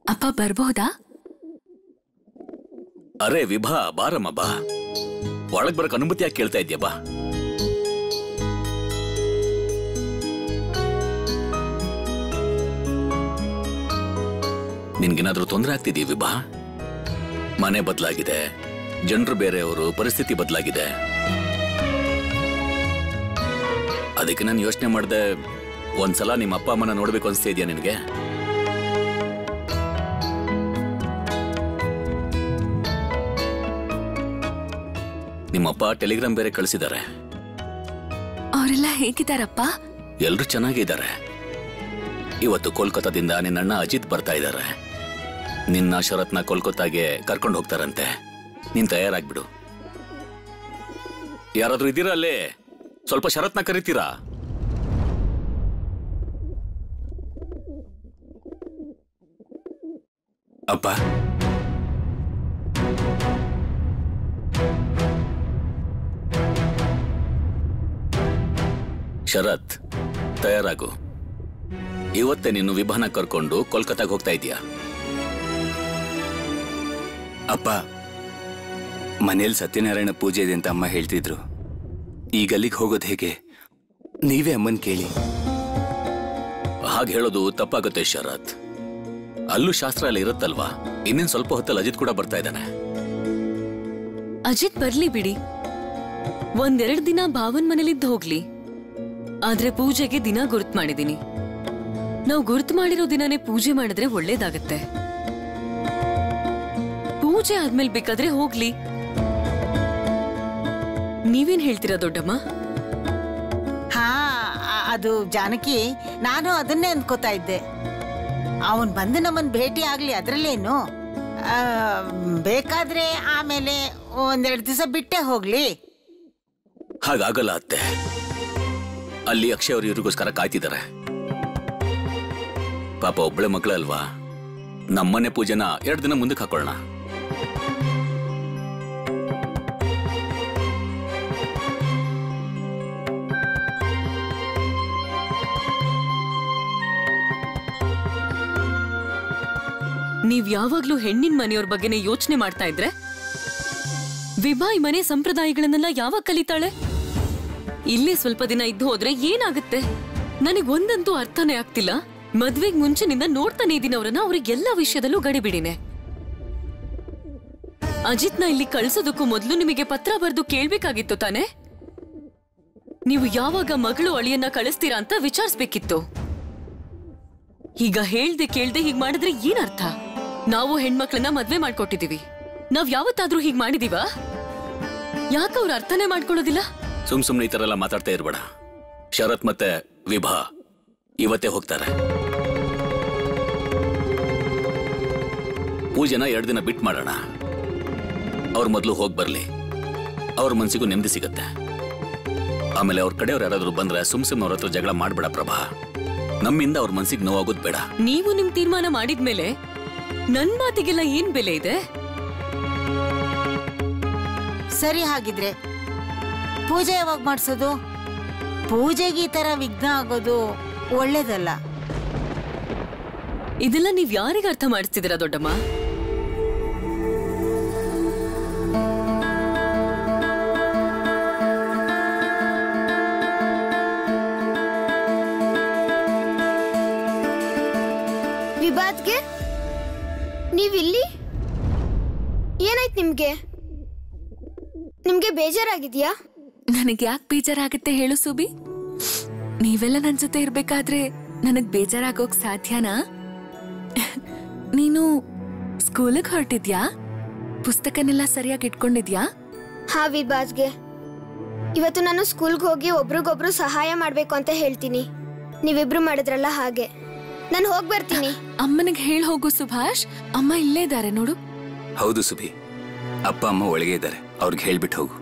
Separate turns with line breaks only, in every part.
ಅಪ್ಪ ಬರ್ಬಹುದಾ
ಅರೆ ವಿಭಾ ಬಾರಮ್ಮ ಬಾ ಒಳಗ್ ಬರಕ್ ಅನುಮತಿ ಯಾಕೆ ಕೇಳ್ತಾ ಇದ್ಯಾ ಬಾ ನಿನ್ಗೇನಾದ್ರೂ ತೊಂದರೆ ಆಗ್ತಿದೆಯಾ ವಿಭಾ ಮನೆ ಬದಲಾಗಿದೆ ಜನರು ಬೇರೆಯವರು ಪರಿಸ್ಥಿತಿ ಬದಲಾಗಿದೆ ಅದಕ್ಕೆ ನಾನು ಯೋಚನೆ ಮಾಡ್ದೆ ಒಂದ್ಸಲ ನಿಮ್ಮ ಅಪ್ಪ ಅಮ್ಮನ ನೋಡ್ಬೇಕು ಅನ್ಸ್ತಾ ಇದೆಯಾ ನಿನಗೆ ನಿಮ್ಮಪ್ಪ ಟೆಲಿಗ್ರಾಮ್ ಬೇರೆ ಕಳಿಸಿದ್ದಾರೆ
ಅವರೆಲ್ಲ ಹೇಗಿದ್ದಾರಪ್ಪ
ಎಲ್ರು ಚೆನ್ನಾಗಿದ್ದಾರೆ ಇವತ್ತು ಕೋಲ್ಕತ್ತಾದಿಂದ ನಿನ್ನಣ್ಣ ಅಜಿತ್ ಬರ್ತಾ ಇದ್ದಾರೆ ನಿನ್ನ ಶರತ್ನ ಕೋಲ್ಕತ್ತಾಗೆ ಕರ್ಕೊಂಡು ಹೋಗ್ತಾರಂತೆ ನೀನ್ ತಯಾರಾಗ್ಬಿಡು ಯಾರಾದ್ರೂ ಇದ್ದೀರಾ ಅಲ್ಲೇ ಸ್ವಲ್ಪ ಶರತ್ನ ಕರಿತೀರಾ
ಅಪ್ಪ
ಶರತ್ ತಯಾರಾಗು ಇವತ್ತೇ ನೀನು ವಿಭಾನ ಕರ್ಕೊಂಡು ಕೋಲ್ಕತ್ತಾಗ ಹೋಗ್ತಾ ಇದೀಯಾ
ಅಪ್ಪ ಮನೇಲಿ ಸತ್ಯನಾರಾಯಣ ಪೂಜೆ ಇದೆ ಅಂತ ಅಮ್ಮ ಹೇಳ್ತಿದ್ರು ಈಗ ಅಲ್ಲಿಗೆ ಹೋಗೋದು ಹೇಗೆ ನೀವೇ ಅಮ್ಮನ್ ಕೇಳಿ
ಹಾಗೆ ಹೇಳೋದು ತಪ್ಪಾಗುತ್ತೆ ಶರತ್ ಅಲ್ಲೂ ಶಾಸ್ತ್ರ ಎಲ್ಲ ಇರುತ್ತಲ್ವಾ ಇನ್ನೇನ್ ಸ್ವಲ್ಪ ಹೊತ್ತಲ್ಲಿ ಅಜಿತ್ ಕೂಡ ಬರ್ತಾ ಇದ್ದಾನೆ
ಅಜಿತ್ ಬರ್ಲಿ ಬಿಡಿ ಒಂದೆರಡು ದಿನ ಭಾವನ್ ಮನೇಲಿದ್ದು ಹೋಗ್ಲಿ ಆದ್ರೆ ಪೂಜೆಗೆ ದಿನ ಗುರ್ತ್ ಮಾಡಿದೀನಿ ನಾವು ಗುರ್ತ್ ಮಾಡಿರೋ ದಿನನೇ ಪೂಜೆ ಮಾಡಿದ್ರೆ ಒಳ್ಳೇದಾಗತ್ತೆ ಪೂಜೆ ಆದ್ಮೇಲೆ ಬೇಕಾದ್ರೆ ಹೋಗ್ಲಿ ನೀವೇನ್ ಹೇಳ್ತೀರಾ ದೊಡ್ಡಮ್ಮ
ಹಾ ಆ- ಅದು ಜಾನಕಿ ನಾನು ಅದನ್ನೇ ಅಂದ್ಕೋತಾ ಇದ್ದೆ ಅವನ್ ಬಂದು ನಮ್ಮನ್ ಭೇಟಿ ಆಗ್ಲಿ ಅದ್ರಲ್ಲೇನು ಆ, ಬೇಕಾದ್ರೆ ಆಮೇಲೆ ಒಂದೆರಡು ದಿವಸ ಬಿಟ್ಟೆ ಹೋಗ್ಲಿ
ಹಾಗಾಗಲ್ಲ ಅತ್ತೆ ಅಲ್ಲಿ ಅಕ್ಷಯ್ ಅವರು ಇವ್ರಿಗೋಸ್ಕರ ಕಾಯ್ತಿದ್ದಾರೆ ಪಾಪ ಒಬ್ಬಳೆ ಮಗಳಲ್ವಾ ನಮ್ಮನೆ ಪೂಜೆನ ಎರಡು ದಿನ ಮುಂದಕ್ಕೆ ಹಾಕೊಳ್ಳೋಣ
ನೀವ್ ಯಾವಾಗ್ಲೂ ಹೆಣ್ಣಿನ ಮನೆಯವ್ರ ಬಗ್ಗೆನೇ ಯೋಚನೆ ಮಾಡ್ತಾ ಇದ್ರೆ ವಿಭಾ ಈ ಮನೆ ಸಂಪ್ರದಾಯಗಳನ್ನೆಲ್ಲ ಯಾವಾಗ ಕಲಿತಾಳೆ ಇಲ್ಲೇ ಸ್ವಲ್ಪ ದಿನ ಇದ್ದು ಹೋದ್ರೆ ಏನಾಗುತ್ತೆ ನನಗ್ ಒಂದಂತೂ ಅರ್ಥನೇ ಆಗ್ತಿಲ್ಲ ಮದ್ವೆಗ್ ಮುಂಚೆನಿಂದ ನೋಡ್ತಾನೆ ಇದೀನಿ ಅವ್ರನ್ನ ಅವ್ರಿಗೆ ಎಲ್ಲಾ ವಿಷಯದಲ್ಲೂ ಗಡಿಬಿಡಿನೆ ಅಜಿತ್ನ ಇಲ್ಲಿ ಕಳ್ಸೋದಕ್ಕೂ ಮೊದಲು ನಿಮಗೆ ಪತ್ರ ಬರೆದು ಕೇಳ್ಬೇಕಾಗಿತ್ತು ತಾನೆ ನೀವು ಯಾವಾಗ ಮಗಳು ಅಳಿಯನ್ನ ಕಳಿಸ್ತೀರಾ ಅಂತ ವಿಚಾರಿಸ್ಬೇಕಿತ್ತು ಈಗ ಹೇಳ್ದೆ ಕೇಳ್ದೆ ಹೀಗ್ ಮಾಡಿದ್ರೆ ಏನರ್ಥ ನಾವು ಹೆಣ್ಮಕ್ಳನ್ನ ಮದ್ವೆ ಮಾಡ್ಕೊಟ್ಟಿದೀವಿ ನಾವ್ ಯಾವತ್ತಾದ್ರೂ ಹೀಗ್ ಮಾಡಿದೀವಾ ಯಾಕ ಅವ್ರು ಅರ್ಥನೇ ಮಾಡ್ಕೊಳ್ಳೋದಿಲ್ಲ
ಸುಮ್ ಸುಮ್ನೆ ಈ ತರ ಎಲ್ಲ ಮಾತಾಡ್ತಾ ಇರ್ಬೇಡ ಶರತ್ ಮತ್ತೆ ವಿಭಾ ಇವತ್ತೇ ಹೋಗ್ತಾರೆ ಪೂಜೆನ ಎರಡು ದಿನ ಬಿಟ್ ಮಾಡೋಣ ಅವ್ರ ಮೊದಲು ಹೋಗಿ ಬರ್ಲಿ ಅವ್ರ ಮನ್ಸಿಗೂ ನೆಮ್ಮದಿ ಸಿಗತ್ತೆ ಆಮೇಲೆ ಅವ್ರ ಕಡೆಯವ್ರು ಯಾರಾದ್ರೂ ಬಂದ್ರೆ ಸುಮ್ ಸುಮ್ನೆ ಅವ್ರ ಹತ್ರ ಜಗಳ ಮಾಡ್ಬೇಡ ಪ್ರಭಾ ನಮ್ಮಿಂದ ಅವ್ರ ಮನ್ಸಿಗೆ ನೋವಾಗೋದ್ ಬೇಡ
ನೀವು ನಿಮ್ ತೀರ್ಮಾನ ಮಾಡಿದ್ಮೇಲೆ ನನ್ ಮಾತಿಗೆಲ್ಲ ಏನ್ ಬೆಲೆ ಇದೆ
ಸರಿ ಹಾಗಿದ್ರೆ ಪೂಜೆ ಯಾವಾಗ ಮಾಡಿಸೋದು ಪೂಜೆಗೆ ಈ ತರ ವಿಘ್ನ ಆಗೋದು ಒಳ್ಳೇದಲ್ಲ
ಇದೆಲ್ಲ ನೀವ್ ಯಾರಿಗ ಅರ್ಥ ಮಾಡಿಸ್ತಿದ್ದೀರಾ ದೊಡ್ಡಮ್ಮ
ವಿಭಾತ್ಗೆ ನೀವಿಲ್ಲಿ ಏನಾಯ್ತು ನಿಮ್ಗೆ ನಿಮ್ಗೆ ಬೇಜಾರಾಗಿದ್ಯಾ
ನನಗೆ ಯಾಕೆ ಬೇಜಾರಾಗುತ್ತೆ ಹೇಳು ಸುಬಿ ನೀವೆಲ್ಲ ನನ್ ಜೊತೆ ಇರ್ಬೇಕಾದ್ರೆ ನನಗ್ ಬೇಜಾರಾಗೋಕ್ ಸಾಧ್ಯನಾ ನೀನು ಸ್ಕೂಲಿಗೆ ಹೊರಟಿದ್ಯಾ ಪುಸ್ತಕನೆಲ್ಲ ಸರಿಯಾಗಿ ಇಟ್ಕೊಂಡಿದ್ಯಾ
ಹಾ ವಿಭಾತ್ಗೆ ಇವತ್ತು ನಾನು ಸ್ಕೂಲ್ಗೆ ಹೋಗಿ ಒಬ್ರಿಗೊಬ್ರು ಸಹಾಯ ಮಾಡ್ಬೇಕು ಅಂತ ಹೇಳ್ತೀನಿ ನೀವಿಬ್ರು ಮಾಡಿದ್ರಲ್ಲ ಹಾಗೆ ನಾನು ಹೋಗಿ ಬರ್ತೀನಿ
ಅಮ್ಮನಿಗೆ ಹೇಳ್ ಹೋಗು ಸುಭಾಷ್ ಅಮ್ಮ ಇಲ್ಲೇ ಇದ್ದಾರೆ ನೋಡು
ಹೌದು ಸುಭಿ ಅಪ್ಪ ಅಮ್ಮ ಒಳಗೆ ಇದ್ದಾರೆ ಅವ್ರಿಗೆ ಹೇಳ್ಬಿಟ್ಟು ಹೋಗು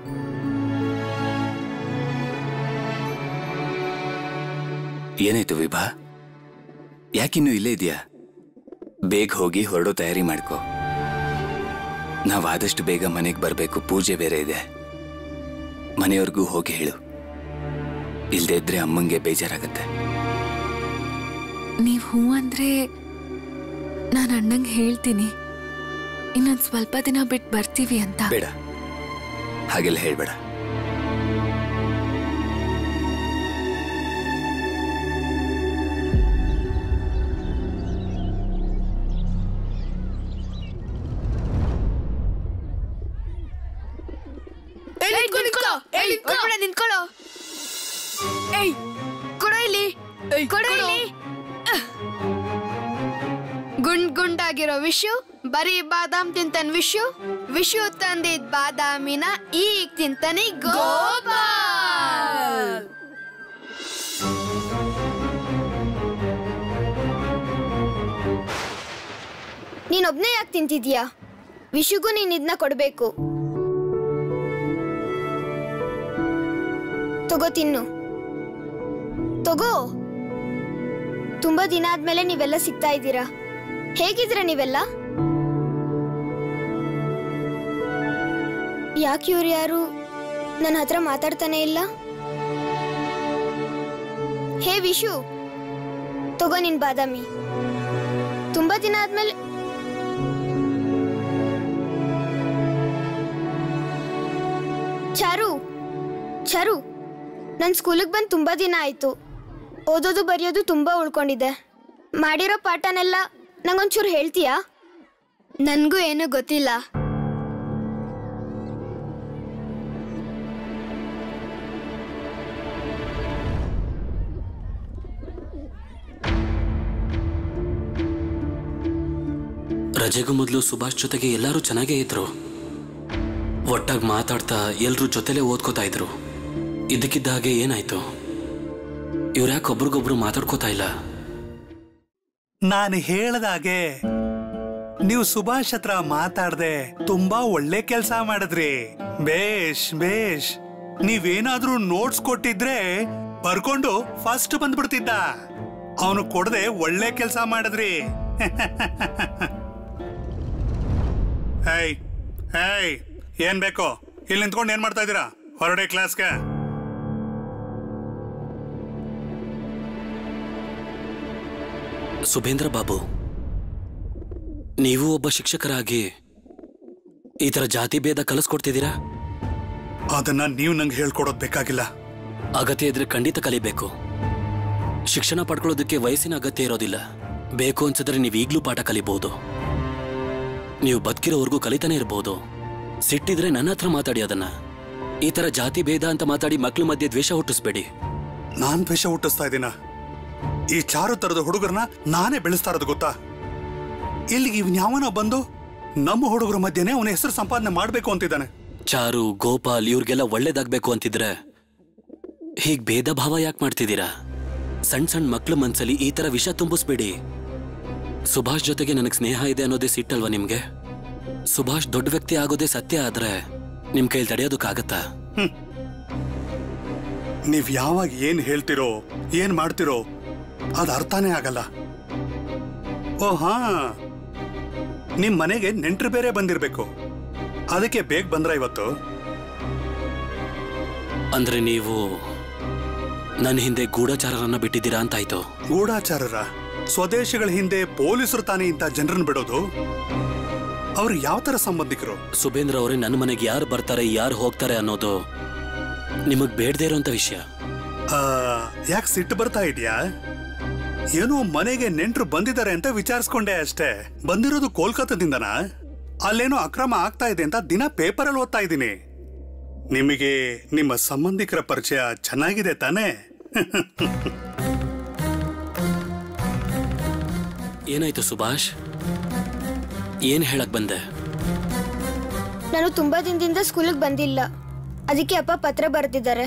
ಏನಾಯ್ತು ವಿಭಾ ಯಾಕಿನ್ನು ಇಲ್ಲೇ ಇದೆಯಾ ಬೇಗ ಹೋಗಿ ಹೊರಡೋ ತಯಾರಿ ಮಾಡ್ಕೋ ನಾವು ಆದಷ್ಟು ಬೇಗ ಮನೆಗೆ ಬರಬೇಕು ಪೂಜೆ ಬೇರೆ ಇದೆ ಮನೆಯವ್ರಿಗೂ ಹೋಗಿ ಹೇಳು ಇಲ್ದೇ ಇದ್ರೆ ಅಮ್ಮಂಗೆ ಬೇಜಾರಾಗತ್ತೆ
ನೀವ್ ಹೂ ಅಂದ್ರೆ ನಾನು ಅಣ್ಣಂಗೆ ಹೇಳ್ತೀನಿ ಇನ್ನೊಂದ್ ಸ್ವಲ್ಪ ದಿನ ಬಿಟ್ಟು ಬರ್ತೀವಿ ಅಂತ
ಬೇಡ ಹಾಗೆಲ್ಲ ಹೇಳ್ಬೇಡ
ಒಳಗಡೆ ನಿಂತ್ಕೊಳ್ಳೋ ಏಯ್ ಕೊಡೋ ಇಲ್ಲಿ ಕೊಡೋ ಇಲ್ಲಿ ಗುಂಡ್ ಗುಂಡಾಗಿರೋ ವಿಶು ಬರೀ ಬಾದಾಮ್ ತಿಂತಾನ್ ವಿಶು ವಿಶು ತಂದಿದ್ ಬಾದಾಮಿನ ಈಗ ತಿಂತಾನೆ ಗೋಪಾಲ್ ನೀನೊಬ್ನೇ ಯಾಕೆ ತಿಂತಿದ್ಯಾ ವಿಶುಗೂ ನೀನ್ ಇದನ್ನ ಕೊಡ್ಬೇಕು ತಗೋ ತಿನ್ನು ತಗೋ ತುಂಬಾ ದಿನ ಆದ್ಮೇಲೆ ನೀವೆಲ್ಲ ಸಿಗ್ತಾ ಇದ್ದೀರಾ ಹೇಗಿದ್ದೀರಾ ನೀವೆಲ್ಲ ಯಾಕೆ ಇವ್ರು ಯಾರು ನನ್ನ ಹತ್ರ ಮಾತಾಡ್ತಾನೆ ಇಲ್ಲ ಹೇ ವಿಶು ತಗೋ ನಿನ್ ಬಾದಾಮಿ ತುಂಬಾ ದಿನ ಆದ್ಮೇಲೆ ಚಾರು ಚಾರು ನನ್ ಸ್ಕೂಲಿಗೆ ಬಂದು ತುಂಬಾ ದಿನ ಆಯ್ತು ಓದೋದು ಬರೆಯೋದು ತುಂಬಾ ಉಳ್ಕೊಂಡಿದೆ ಮಾಡಿರೋ ಪಾಠನೆಲ್ಲ ನಂಗೊಂಚೂರು ಹೇಳ್ತೀಯಾ ನನಗೂ ಏನೂ ಗೊತ್ತಿಲ್ಲ
ರಜೆಗೂ ಮೊದಲು ಸುಭಾಷ್ ಜೊತೆಗೆ ಎಲ್ಲರೂ ಚೆನ್ನಾಗೇ ಇದ್ರು ಒಟ್ಟಾಗಿ ಮಾತಾಡ್ತಾ ಎಲ್ರೂ ಜೊತೆಲೇ ಓದ್ಕೋತಾ ಇದ್ರು ಇದಕ್ಕಿದ್ದ ಹಾಗೆ ಏನಾಯ್ತು ಇವ್ರು ಯಾಕೆ ಒಬ್ರಿಗೊಬ್ರು ಮಾತಾಡ್ಕೋತಾ ಇಲ್ಲ
ನಾನು ಹೇಳ್ದಾಗೆ ನೀವು ಸುಭಾಷ್ ಹತ್ರ ಮಾತಾಡ್ದೆ ತುಂಬಾ ಒಳ್ಳೆ ಕೆಲ್ಸ ಮಾಡಿದ್ರಿ ಬೇಷ್ ಬೇಷ್ ನೀವೇನಾದ್ರೂ ನೋಟ್ಸ್ ಕೊಟ್ಟಿದ್ರೆ ಬರ್ಕೊಂಡು ಫಸ್ಟ್ ಬಂದ್ಬಿಡ್ತಿದ್ದ ಅವನು ಕೊಡದೆ ಒಳ್ಳೆ ಕೆಲ್ಸ ಮಾಡಿದ್ರಿ ಹೇಯ್ ಹೇಯ್ ಏನ್ ಬೇಕು ಇಲ್ಲಿ ನಿಂತ್ಕೊಂಡು ಏನ್ ಮಾಡ್ತಾ ಇದ್ದೀರಾ ಹೊರಡೆ ಕ್ಲಾಸ್ಗೆ
ಸುಭೇಂದ್ರ ಬಾಬು ನೀವು ಒಬ್ಬ ಶಿಕ್ಷಕರಾಗಿ ಈ ತರ ಜಾತಿ ಭೇದ ಕಲಿಸ್ಕೊಡ್ತಿದ್ದೀರಾ
ಅದನ್ನ ನೀವು ನಂಗೆ ಹೇಳ್ಕೊಡೋದ್ ಬೇಕಾಗಿಲ್ಲ
ಅಗತ್ಯ ಇದ್ರೆ ಖಂಡಿತ ಕಲಿಬೇಕು ಶಿಕ್ಷಣ ಪಡ್ಕೊಳ್ಳೋದಕ್ಕೆ ವಯಸ್ಸಿನ ಅಗತ್ಯ ಇರೋದಿಲ್ಲ ಬೇಕು ಅನ್ಸಿದ್ರೆ ನೀವು ಈಗ್ಲೂ ಪಾಠ ಕಲಿಬಹುದು ನೀವು ಬದುಕಿರೋವರೆಗೂ ಕಲಿತಾನೆ ಇರಬಹುದು ಸಿಟ್ಟಿದ್ರೆ ನನ್ನ ಹತ್ರ ಮಾತಾಡಿ ಅದನ್ನ ಈ ತರ ಜಾತಿ ಭೇದ ಅಂತ ಮಾತಾಡಿ ಮಕ್ಳ ಮಧ್ಯೆ ದ್ವೇಷ ಹುಟ್ಟಿಸ್ಬೇಡಿ
ನಾನ್ ದ್ವೇಷ ಹುಟ್ಟಿಸ್ತಾ ಇದ್ದೀನ ಈ ಚಾರು ತರದ ಹುಡುಗರನ್ನ ನಾನೇ ಬೆಳೆಸ್ತಾ ಇರೋದು ಗೊತ್ತಾ ಇಲ್ಲಿಗೆ ಇವ್ನ ಯಾವನೋ ಬಂದು ನಮ್ಮ ಹುಡುಗರ ಮಧ್ಯೆನೆ ಅವನ ಹೆಸರು ಸಂಪಾದನೆ ಮಾಡ್ಬೇಕು ಅಂತಿದ್ದಾನೆ
ಚಾರು ಗೋಪಾಲ್ ಇವ್ರಿಗೆಲ್ಲ ಒಳ್ಳೇದಾಗ್ಬೇಕು ಅಂತಿದ್ರೆ ಹೀಗ್ ಭೇದ ಭಾವ ಯಾಕೆ ಮಾಡ್ತಿದ್ದೀರಾ ಸಣ್ಣ ಸಣ್ಣ ಮಕ್ಳ ಮನ್ಸಲ್ಲಿ ಈ ತರ ವಿಷ ತುಂಬಿಸ್ಬೇಡಿ ಸುಭಾಷ್ ಜೊತೆಗೆ ನನಗೆ ಸ್ನೇಹ ಇದೆ ಅನ್ನೋದೇ ಸಿಟ್ಟಲ್ವಾ ನಿಮ್ಗೆ ಸುಭಾಷ್ ದೊಡ್ಡ ವ್ಯಕ್ತಿ ಆಗೋದೇ ಸತ್ಯ ಆದ್ರೆ ನಿಮ್ ಕೈಲಿ ತಡೆಯೋದಕ್ಕಾಗತ್ತಾ
ನೀವ್ ಯಾವಾಗ ಏನ್ ಹೇಳ್ತಿರೋ ಏನ್ ಮಾಡ್ತಿರೋ ಅದ್ ಅರ್ಥನೇ ಆಗಲ್ಲ ಓ ಹಾ ನಿಮ್ ಮನೆಗೆ ನೆಂಟ್ರು ಬೇರೆ ಬಂದಿರ್ಬೇಕು ಅದಕ್ಕೆ ಬೇಗ ಬಂದ್ರ ಇವತ್ತು
ಅಂದ್ರೆ ನೀವು ನನ್ನ ಹಿಂದೆ ಗೂಢಚಾರರನ್ನ ಬಿಟ್ಟಿದ್ದೀರಾ ಅಂತಾಯ್ತು
ಗೂಢಾಚಾರರ ಸ್ವದೇಶಗಳ ಹಿಂದೆ ಪೊಲೀಸರು ತಾನೇ ಇಂಥ ಜನರನ್ನ ಬಿಡೋದು ಅವ್ರು ಯಾವ ತರ ಸಂಬಂಧಿಕರು
ಸುಬೇಂದ್ರ ಅವರೇ ನನ್ನ ಮನೆಗೆ ಯಾರು ಬರ್ತಾರೆ ಯಾರು ಹೋಗ್ತಾರೆ ಅನ್ನೋದು ನಿಮಗ್ ಬೇಡದೇ ಇರೋಂಥ ವಿಷಯ
ಯಾಕೆ ಸಿಟ್ಟು ಬರ್ತಾ ಇದೆಯಾ ಏನೋ ಮನೆಗೆ ನೆಂಟ್ರು ಬಂದಿದ್ದಾರೆ ಅಂತ ವಿಚಾರಿಸ್ಕೊಂಡೆ ಅಷ್ಟೇ ಬಂದಿರೋದು ಕೋಲ್ಕತ್ತಾದಿಂದನಾ ಅಲ್ಲೇನೋ ಅಕ್ರಮ ಆಗ್ತಾ ಇದೆ ಅಂತ ದಿನ ಪೇಪರಲ್ಲಿ ಓದ್ತಾ ಇದ್ದೀನಿ ನಿಮಗೆ ನಿಮ್ಮ ಸಂಬಂಧಿಕರ ಪರಿಚಯ ಚೆನ್ನಾಗಿದೆ ತಾನೇ
ಏನಾಯ್ತು ಸುಭಾಷ್ ಏನ್ ಹೇಳಕ್ ಬಂದೆ
ನಾನು ತುಂಬಾ ದಿನದಿಂದ ಸ್ಕೂಲಿಗೆ ಬಂದಿಲ್ಲ ಅದಕ್ಕೆ ಅಪ್ಪ ಪತ್ರ ಬರೆದಿದ್ದಾರೆ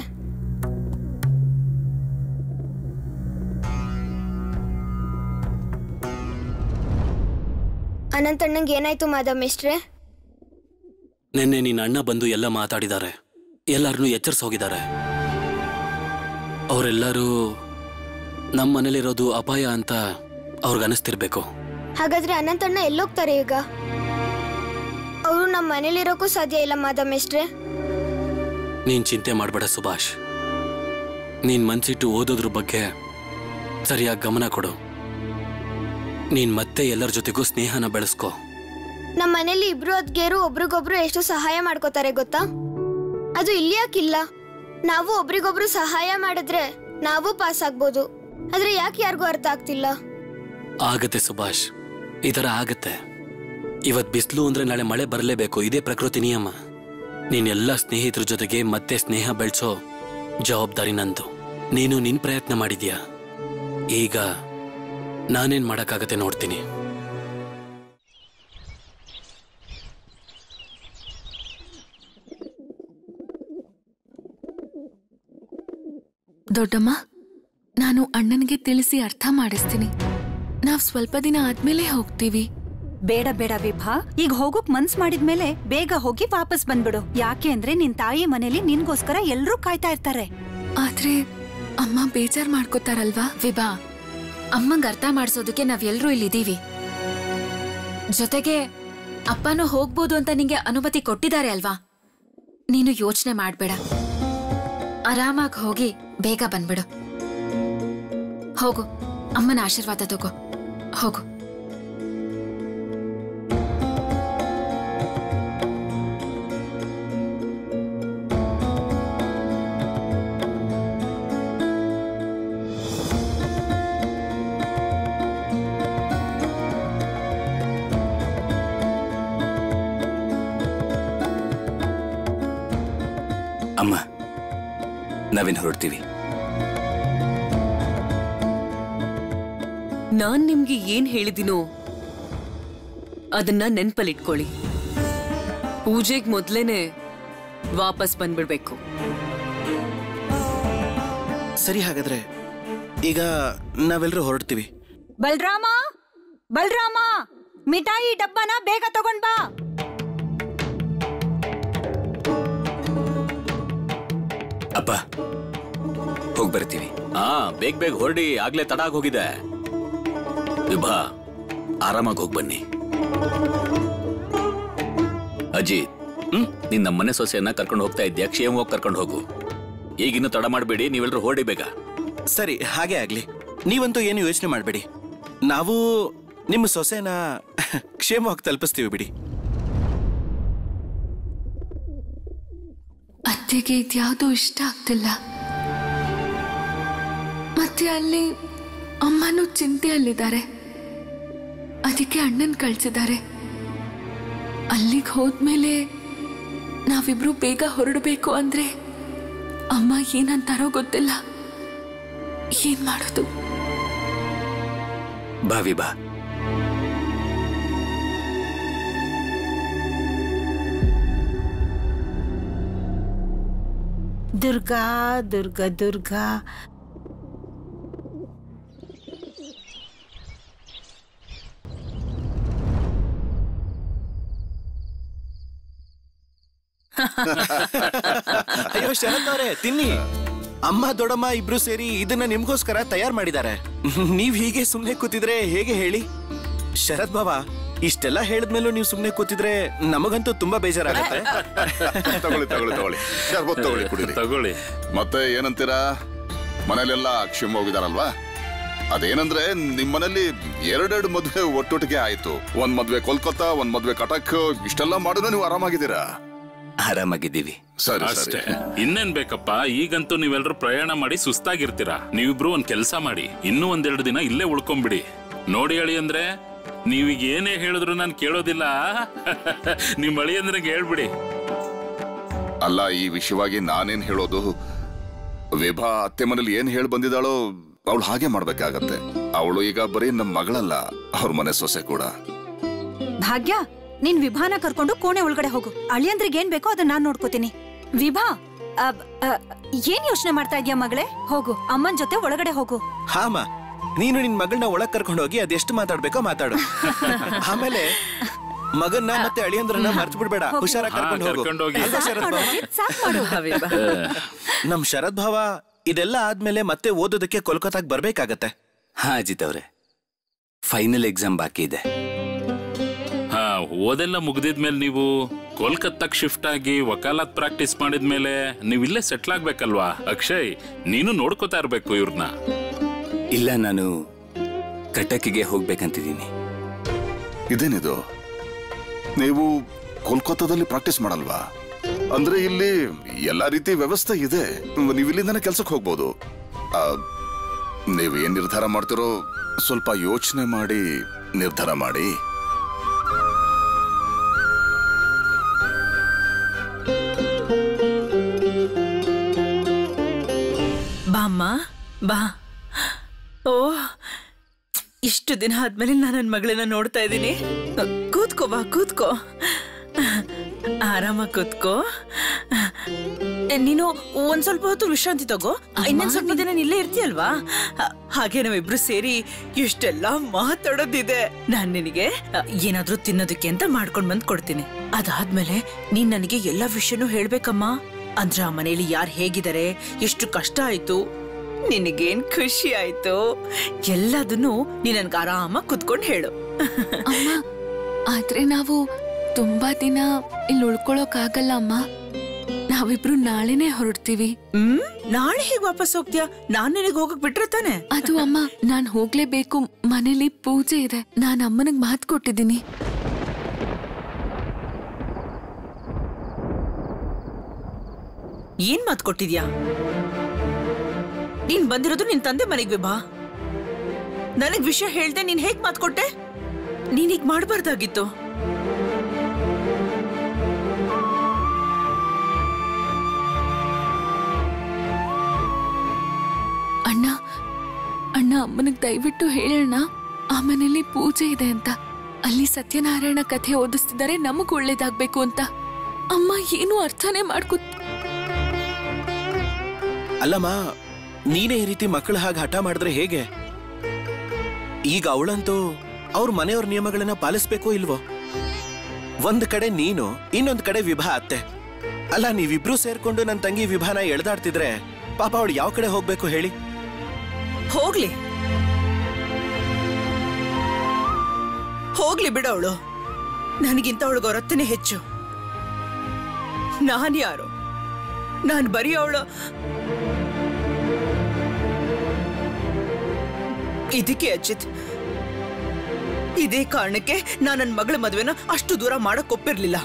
ಅನಂತಣ್ಣಂಗೆ ಏನಾಯ್ತು ಮಾಧವ್ ಮಿಸ್ಟ್ರೆ
ನಿನ್ನೆ ನಿನ್ನ ಅಣ್ಣ ಬಂದು ಎಲ್ಲ ಮಾತಾಡಿದ್ದಾರೆ ಎಲ್ಲರನ್ನೂ ಎಚ್ಚರಿಸಿ ಹೋಗಿದ್ದಾರೆ ಅವರೆಲ್ಲರೂ ನಮ್ಮ ಮನೇಲಿರೋದು ಅಪಾಯ ಅಂತ ಅವ್ರಿಗನಿಸ್ತಿರ್ಬೇಕು
ಹಾಗಾದ್ರೆ ಅನಂತಣ್ಣ ಎಲ್ಲೋಗ್ತಾರೆ ಈಗ ಅವರು ನಮ್ಮ ಮನೇಲಿರೋಕ್ಕೂ ಸಾಧ್ಯ ಇಲ್ಲ ಮಾಧವ್ ಮಿಸ್ಟ್ರೆ
ನೀನ್ ಚಿಂತೆ ಮಾಡಬೇಡ ಸುಭಾಷ್ ನೀನ್ ಮನ್ಸಿಟ್ಟು ಓದೋದ್ರ ಬಗ್ಗೆ ಸರಿಯಾಗಿ ಗಮನ ಕೊಡು ನೀನ್ ಮತ್ತೆ ಎಲ್ಲರ ಜೊತೆಗೂ ಸ್ನೇಹನ ಬೆಳೆಸ್ಕೋ
ನಮ್ಮ ಮನೇಲಿ ಇಬ್ರು ಅದ್ಗೇರು ಒಬ್ರಿಗೊಬ್ರು ಎಷ್ಟು ಸಹಾಯ ಮಾಡ್ಕೋತಾರೆ ಗೊತ್ತಾ ಅದು ಇಲ್ಲಿ ಯಾಕಿಲ್ಲ ನಾವು ಒಬ್ರಿಗೊಬ್ರು ಸಹಾಯ ಮಾಡಿದ್ರೆ ನಾವು ಪಾಸ್ ಆಗ್ಬೋದು ಆದ್ರೆ ಯಾಕೆ ಯಾರಿಗೂ ಅರ್ಥ ಆಗ್ತಿಲ್ಲ
ಆಗತ್ತೆ ಸುಭಾಷ್ ಈ ಥರ ಆಗತ್ತೆ ಇವತ್ ಬಿಸಿಲು ಅಂದ್ರೆ ನಾಳೆ ಮಳೆ ಬರಲೇಬೇಕು ಇದೇ ಪ್ರಕೃತಿ ನಿಯಮ ನೀನ್ ಎಲ್ಲ ಸ್ನೇಹಿತರ ಜೊತೆಗೆ ಮತ್ತೆ ಸ್ನೇಹ ಬೆಳೆಸೋ ಜವಾಬ್ದಾರಿ ನಂದು ನೀನು ನಿನ್ ಪ್ರಯತ್ನ ಮಾಡಿದ್ಯಾ ಈಗ ನಾನೇನ್ ಮಾಡಕ್ಕಾಗತ್ತೆ ನೋಡ್ತೀನಿ
ದೊಡ್ಡಮ್ಮ ನಾನು ಅಣ್ಣನಿಗೆ ತಿಳಿಸಿ ಅರ್ಥ ಮಾಡಿಸ್ತೀನಿ ನಾವ್ ಸ್ವಲ್ಪ ದಿನ ಆದ್ಮೇಲೆ ಹೋಗ್ತೀವಿ
ಬೇಡ ಬೇಡ ವಿಭಾ ಈಗ ಹೋಗೋಕ್ ಮನ್ಸ್ ಮಾಡಿದ್ಮೇಲೆ ಬೇಗ ಹೋಗಿ ವಾಪಸ್ ಬಂದ್ಬಿಡು ಯಾಕೆ ಅಂದ್ರೆ ನಿನ್ ತಾಯಿ ಮನೇಲಿ ನಿನ್ಗೋಸ್ಕರ ಎಲ್ರೂ ಕಾಯ್ತಾ ಇರ್ತಾರೆ
ಆದ್ರೆ ಅಮ್ಮ ಬೇಜಾರ್ ಮಾಡ್ಕೋತಾರಲ್ವಾ
ವಿಭಾ ಅಮ್ಮಂಗ್ ಅರ್ಥ ಮಾಡ್ಸೋದಕ್ಕೆ ನಾವೆಲ್ಲರೂ ಇಲ್ಲಿದ್ದೀವಿ ಜೊತೆಗೆ ಅಪ್ಪನೂ ಹೋಗ್ಬೋದು ಅಂತ ನಿಂಗೆ ಅನುಮತಿ ಕೊಟ್ಟಿದ್ದಾರೆ ಅಲ್ವಾ ನೀನು ಯೋಚನೆ ಮಾಡ್ಬೇಡ ಆರಾಮಾಗಿ ಹೋಗಿ ಬೇಗ ಬಂದ್ಬಿಡು ಹೋಗು ಅಮ್ಮನ ಆಶೀರ್ವಾದ ತಗೋ ಹೋಗು
ಅಮ್ಮ ನಾವೇನ್ ಹೊರಡ್ತೀವಿ
ನಾನ್ ನಿಮ್ಗೆ ಏನ್ ಹೇಳಿದಿನೋ ಅದನ್ನ ನೆನ್ಪಲ್ಲಿಟ್ಕೊಳ್ಳಿ ಪೂಜೆಗ್ ಮೊದ್ಲೇನೆ ವಾಪಸ್ ಬಂದ್ಬಿಡ್ಬೇಕು
ಸರಿ ಹಾಗಾದ್ರೆ ಈಗ ನಾವೆಲ್ಲರೂ ಹೊರಡ್ತೀವಿ
ಬಲ್ರಾಮ ಬಲ್ರಾಮ ಮಿಠಾಯಿ ಡಬ್ಬನ ಬೇಗ ತಗೊಂಡ್ ಬಾ
ಅಪ್ಪ ಹೋಗ್ ಬರ್ತೀವಿ
ಹಾ ಬೇಗ ಬೇಗ ಹೊರಡಿ ಆಗ್ಲೇ ತಡ ಆಗ್ ಹೋಗಿದೆ ವಿಭಾ ಆರಾಮಾಗಿ ಹೋಗ್ ಬನ್ನಿ ಅಜಿತ್ ಹ್ಮ್ ನೀನ್ ನಮ್ಮ ಮನೆ ಸೊಸೆಯನ್ನ ಕರ್ಕೊಂಡು ಹೋಗ್ತಾ ಇದ್ಯಾ ಕ್ಷೇಮವಾಗಿ ಕರ್ಕೊಂಡು ಹೋಗು ಈಗಿನ್ನು ತಡ ಮಾಡಬೇಡಿ ನೀವೆಲ್ಲರೂ ಹೊರಡಿ ಬೇಗ
ಸರಿ ಹಾಗೆ ಆಗ್ಲಿ ನೀವಂತೂ ಏನು ಯೋಚನೆ ಮಾಡಬೇಡಿ ನಾವು ನಿಮ್ಮ ಸೊಸೆನ ಕ್ಷೇಮವಾಗಿ ತಲುಪಿಸ್ತೀವಿ ಬಿಡಿ
ಅತ್ತೆಗೆ ಇದ್ಯಾವುದೂ ಇಷ್ಟ ಆಗ್ತಿಲ್ಲ ಮತ್ತೆ ಅಲ್ಲಿ ಅಮ್ಮನೂ ಚಿಂತೆಯಲ್ಲಿದ್ದಾರೆ ಅದಕ್ಕೆ ಅಣ್ಣನ್ ಕಳ್ಸಿದ್ದಾರೆ ಅಲ್ಲಿಗೆ ಹೋದ್ಮೇಲೆ ನಾವಿಬ್ರು ಬೇಗ ಹೊರಡಬೇಕು ಅಂದ್ರೆ ಅಮ್ಮ ಏನಂತಾರೋ ಗೊತ್ತಿಲ್ಲ ಏನ್ ಮಾಡೋದು
ಭಾವಿ ಬಾ
ದುರ್ಗಾ ದುರ್ಗ ದುರ್ಗಾ
ಅಯ್ಯೋ ಶರತ್ ಅವರೇ ತಿನ್ನಿ ಅಮ್ಮ ದೊಡ್ಡಮ್ಮ ಇಬ್ರು ಸೇರಿ ಇದನ್ನ ನಿಮ್ಗೋಸ್ಕರ ತಯಾರು ಮಾಡಿದ್ದಾರೆ ನೀವ್ ಹೀಗೆ ಸುಮ್ನೆ ಕೂತಿದ್ರೆ ಹೇಗೆ ಹೇಳಿ ಶರತ್ ಬಾಬಾ ಇಷ್ಟೆಲ್ಲ ಹೇಳಿದ್ಮೇಲೂ ನೀವು ಸುಮ್ನೆ ಕೂತಿದ್ರೆ ನಮಗಂತೂ ತುಂಬಾ ಬೇಜಾರಾಗತ್ತೆ
ತಗೊಳ್ಳಿ ತಗೊಳ್ಳಿ ತಗೊಳ್ಳಿ ಶರ್ಬತ್ ತಗೊಳ್ಳಿ ಕುಡೀರಿ
ತಗೊಳ್ಳಿ
ಮತ್ತೆ ಏನಂತೀರಾ ಮನೇಲೆಲ್ಲ ಕ್ಷಮ ಹೋಗಿದಾರಲ್ವಾ ಅದೇನಂದ್ರೆ ನಿಮ್ ಮನೇಲಿ ಎರಡೆರಡು ಮದ್ವೆ ಒಟ್ಟೊಟ್ಟಿಗೆ ಆಯ್ತು ಒಂದ್ ಮದ್ವೆ ಕೋಲ್ಕತ್ತಾ ಒಂದ್ ಮದ್ವೆ ಕಟಕ್ ಇಷ್ಟೆಲ್ಲ ಮಾಡಿದ್ರೆ ನೀವು ಆರಾಮಾಗಿದ್ದೀರಾ
ಆರಾಮಾಗಿದ್ದೀವಿ
ಸರಿ
ಅಷ್ಟೇ
ಸರಿ
ಇನ್ನೇನ್ ಬೇಕಪ್ಪ ಈಗಂತೂ ನೀವೆಲ್ಲರೂ ಪ್ರಯಾಣ ಮಾಡಿ ಸುಸ್ತಾಗಿರ್ತೀರಾ ನೀವಿಬ್ರು ಒಂದ್ ಕೆಲ್ಸ ಮಾಡಿ ಇನ್ನೂ ಒಂದೆರಡು ದಿನ ಇಲ್ಲೇ ಉಳ್ಕೊಂಬಿಡಿ ನೋಡಿ ಅಳಿ ಅಂದ್ರೆ ನೀವೀಗ ಏನೇ ಹೇಳಿದ್ರು ನಾನು ಕೇಳೋದಿಲ್ಲ ನಿಮ್ ಅಳಿ ಅಂದ್ರೆ ಹೇಳ್ಬಿಡಿ
ಅಲ್ಲ ಈ ವಿಷಯವಾಗಿ ನಾನೇನ್ ಹೇಳೋದು ವಿಭಾ ಅತ್ತೆ ಮನೇಲಿ ಏನ್ ಹೇಳಿ ಬಂದಿದ್ದಾಳೋ ಅವಳು ಹಾಗೆ ಮಾಡ್ಬೇಕಾಗತ್ತೆ ಅವಳು ಈಗ ಬರೀ ನಮ್ ಮಗಳಲ್ಲ ಅವ್ರ ಮನೆ ಸೊಸೆ ಕೂಡ
ಭಾಗ್ಯ ನೀನ್ ವಿಭಾನ ಕರ್ಕೊಂಡು ಕೋಣೆ ಒಳಗಡೆ ಹೋಗು ಅಳಿಯಂದ್ರಿಗೆ ಏನ್ ಬೇಕೋ ಅದನ್ನ ನಾನ್ ನೋಡ್ಕೋತೀನಿ ವಿಭಾ ಅಬ್, ಅ, ಏನ್ ಯೋಚನೆ ಮಾಡ್ತಾ ಇದ್ಯಾ ಮಗಳೇ ಹೋಗು ಅಮ್ಮನ್ ಜೊತೆ ಒಳಗಡೆ ಹೋಗು
ಹಾಮ ನೀನು ನಿನ್ ಮಗಳನ್ನ ಒಳಗ್ ಕರ್ಕೊಂಡು ಹೋಗಿ ಅದೆಷ್ಟು ಮಾತಾಡ್ಬೇಕೋ ಮಾತಾಡು ಆಮೇಲೆ ಮಗನ್ನ ಮತ್ತೆ ಅಳಿಯಂದ್ರನ್ನ ಮರ್ತು ಬಿಡ್ಬೇಡ ಹುಷಾರಾಗಿ
ಹಾ,
ಕರ್ಕೊಂಡು ಹೋಗು
ಕರ್ಕೊಂಡೋಗಿ.
ಅಲ್ವಾ ಶರತ್
ಮಾಡು,
ಭಾವ?
ಅಜಿತ್, ಸಾಕ್ ಮಾಡು
ನಮ್ ಶರತ್ ಭಾವ ಇದೆಲ್ಲ ಆದ್ಮೇಲೆ ಮತ್ತೆ ಓದೋದಕ್ಕೆ ಕೋಲ್ಕತ್ತಾಗ್ ಬರ್ಬೇಕಾಗತ್ತೆ
ಹಾ ಅಜಿತ್ ಅವ್ರೆ ಫೈನಲ್ ಎಕ್ಸಾಮ್ ಬಾಕಿ ಇದೆ
ಹಾ ಓದೆಲ್ಲ ಮುಗ್ದಿದ್ಮೇಲೆ ನೀವು ಕೋಲ್ಕತ್ತಾಕ್ ಶಿಫ್ಟ್ ಆಗಿ ವಕಾಲತ್ ಪ್ರಾಕ್ಟೀಸ್ ಮಾಡಿದ್ಮೇಲೆ ನೀವು ಇಲ್ಲೇ ಸೆಟ್ಲ್ ಆಗ್ಬೇಕಲ್ವಾ ಅಕ್ಷಯ್ ನೀನು ನೋಡ್ಕೋತಾ ಇರ್ಬೇಕು ಇವ್ರನ್ನ
ಇಲ್ಲ ನಾನು ಕಟಕಿಗೆ ಹೋಗ್ಬೇಕಂತಿದ್ದೀನಿ
ಇದೇನಿದು ನೀವು ಕೋಲ್ಕತ್ತಾದಲ್ಲಿ ಪ್ರಾಕ್ಟೀಸ್ ಮಾಡಲ್ವಾ ಅಂದ್ರೆ ಇಲ್ಲಿ ಎಲ್ಲಾ ರೀತಿ ವ್ಯವಸ್ಥೆ ಇದೆ ನೀವು ಇಲ್ಲಿಂದನೇ ಕೆಲ್ಸಕ್ಕೆ ಹೋಗ್ಬೋದು ಆ, ನೀವು ಏನ್ ನಿರ್ಧಾರ ಮಾಡ್ತಿರೋ ಸ್ವಲ್ಪ ಯೋಚನೆ ಮಾಡಿ ನಿರ್ಧಾರ ಮಾಡಿ
ಬಾಮ್ಮ ಬಾ ಓ ಇಷ್ಟು ದಿನ ಆದ್ಮೇಲೆ ನಾನು ನನ್ನ ಮಗಳನ್ನ ನೋಡ್ತಾ ಇದ್ದೀನಿ ಕೂತ್ಕೋ ಬಾ ಕೂತ್ಕೋ ಆರಾಮಾಗಿ ಕೂತ್ಕೋ ಏ, ನೀನು ಒಂದ್ ಸ್ವಲ್ಪ ಹೊತ್ತು ವಿಶ್ರಾಂತಿ ತಗೋ ಇನ್ನೊಂದ್ ಸ್ವಲ್ಪ ದಿನ ನೀನ್ ಇಲ್ಲೇ ಇರ್ತೀಯಲ್ವಾ ಹ- ಹಾಗೆ ನಾವಿಬ್ರು ಸೇರಿ ಎಷ್ಟೆಲ್ಲ ಮಾತಾಡೋದಿದೆ ನಾನ್ ನಿನಗೆ ಅ, ಏನಾದ್ರೂ ತಿನ್ನೋದಕ್ಕೆ ಅಂತ ಮಾಡ್ಕೊಂಡ್ ಬಂದ್ ಕೊಡ್ತೀನಿ ಅದಾದ್ಮೇಲೆ ನೀನ್ ನನಗೆ ಎಲ್ಲಾ ವಿಷಯನೂ ಹೇಳ್ಬೇಕಮ್ಮ ಅಂದ್ರೆ ಆ ಮನೇಲಿ ಯಾರು ಹೇಗಿದ್ದಾರೆ ಎಷ್ಟು ಕಷ್ಟ ಆಯ್ತು ನಿನಗೇನ್ ಖುಷಿ ಆಯ್ತು ಎಲ್ಲದನ್ನು ನೀನ್ ನನ್ಗೆ ಆರಾಮಾಗಿ ಕುತ್ಕೊಂಡು ಹೇಳು
ಅಮ್ಮ ಆದ್ರೆ ನಾವು ತುಂಬಾ ದಿನ ಇಲ್ಲಿ ಉಳ್ಕೊಳಕ್ ಅಮ್ಮ ನಾವಿಬ್ರು ನಾಳೆನೆ ಹೊರಡ್ತೀವಿ
ಹ್ಮ್ ನಾಳೆ ಹೇಗ್ ವಾಪಸ್ ಹೋಗ್ತೀಯಾ ನಾನ್ ನಿನಗೆ ಹೋಗಕ್ ಬಿಟ್ರೆ ತಾನೆ
ಅದು ಅಮ್ಮ ನಾನ್ ಹೋಗ್ಲೇಬೇಕು ಮನೇಲಿ ಪೂಜೆ ಇದೆ ನಾನ್ ಅಮ್ಮನಿಗೆ ಮಾತು ಕೊಟ್ಟಿದ್ದೀನಿ
ಏನ್ ಮಾತ್ ಕೊಟ್ಟಿದ್ಯಾ ನೀನ್ ಬಂದಿರೋದು ನಿನ್ ತಂದೆ ಮನೆಗೆ ಬಾ ನನಗ್ ವಿಷಯ ಹೇಳ್ದೆ ನೀನ್ ಹೇಗ್ ಮಾತ್ ಕೊಟ್ಟೆ ನೀನ್ ಹೀಗ್ ಮಾಡ್ಬಾರ್ದಾಗಿತ್ತು
ಅಣ್ಣ ಅಣ್ಣ ಅಮ್ಮನಿಗೆ ದಯವಿಟ್ಟು ಹೇಳೋಣ ಆ ಮನೇಲಿ ಪೂಜೆ ಇದೆ ಅಂತ ಅಲ್ಲಿ ಸತ್ಯನಾರಾಯಣ ಕಥೆ ಓದಿಸ್ತಿದ್ದಾರೆ ನಮಗ್ ಒಳ್ಳೇದಾಗ್ಬೇಕು ಅಂತ ಅಮ್ಮ ಏನು ಅರ್ಥನೇ ಮಾಡ್ಕೊ
ಅಲ್ಲಮ್ಮ ನೀನೇ ಈ ರೀತಿ ಮಕ್ಕಳ ಹಾಗೆ ಹಠ ಮಾಡಿದ್ರೆ ಹೇಗೆ ಈಗ ಅವಳಂತೂ ಅವ್ರ ಮನೆಯವ್ರ ನಿಯಮಗಳನ್ನ ಪಾಲಿಸ್ಬೇಕೋ ಇಲ್ವೋ ಒಂದ್ ಕಡೆ ನೀನು ಇನ್ನೊಂದ್ ಕಡೆ ವಿಭಾ ಅತ್ತೆ ಅಲ್ಲ ನೀವಿಬ್ರು ಸೇರ್ಕೊಂಡು ನನ್ನ ತಂಗಿ ವಿಭಾನ ಎಳ್ದಾಡ್ತಿದ್ರೆ ಪಾಪ ಅವಳು ಯಾವ ಕಡೆ ಹೋಗ್ಬೇಕು ಹೇಳಿ
ಹೋಗ್ಲಿ ಹೋಗ್ಲಿ ಬಿಡವಳು ನನಗಿಂತ ಅವಳಿಗೆ ಅವರತ್ತನೇ ಹೆಚ್ಚು ನಾನ್ ಯಾರು ನಾನ್ ಬರೀ ಅವಳು ಇದಕ್ಕೆ ಅಜಿತ್ ಇದೇ ಕಾರಣಕ್ಕೆ ನಾನು ನನ್ನ ಮಗಳ ಮದುವೆನ ಅಷ್ಟು ದೂರ ಮಾಡಕ್ ಒಪ್ಪಿರ್ಲಿಲ್ಲ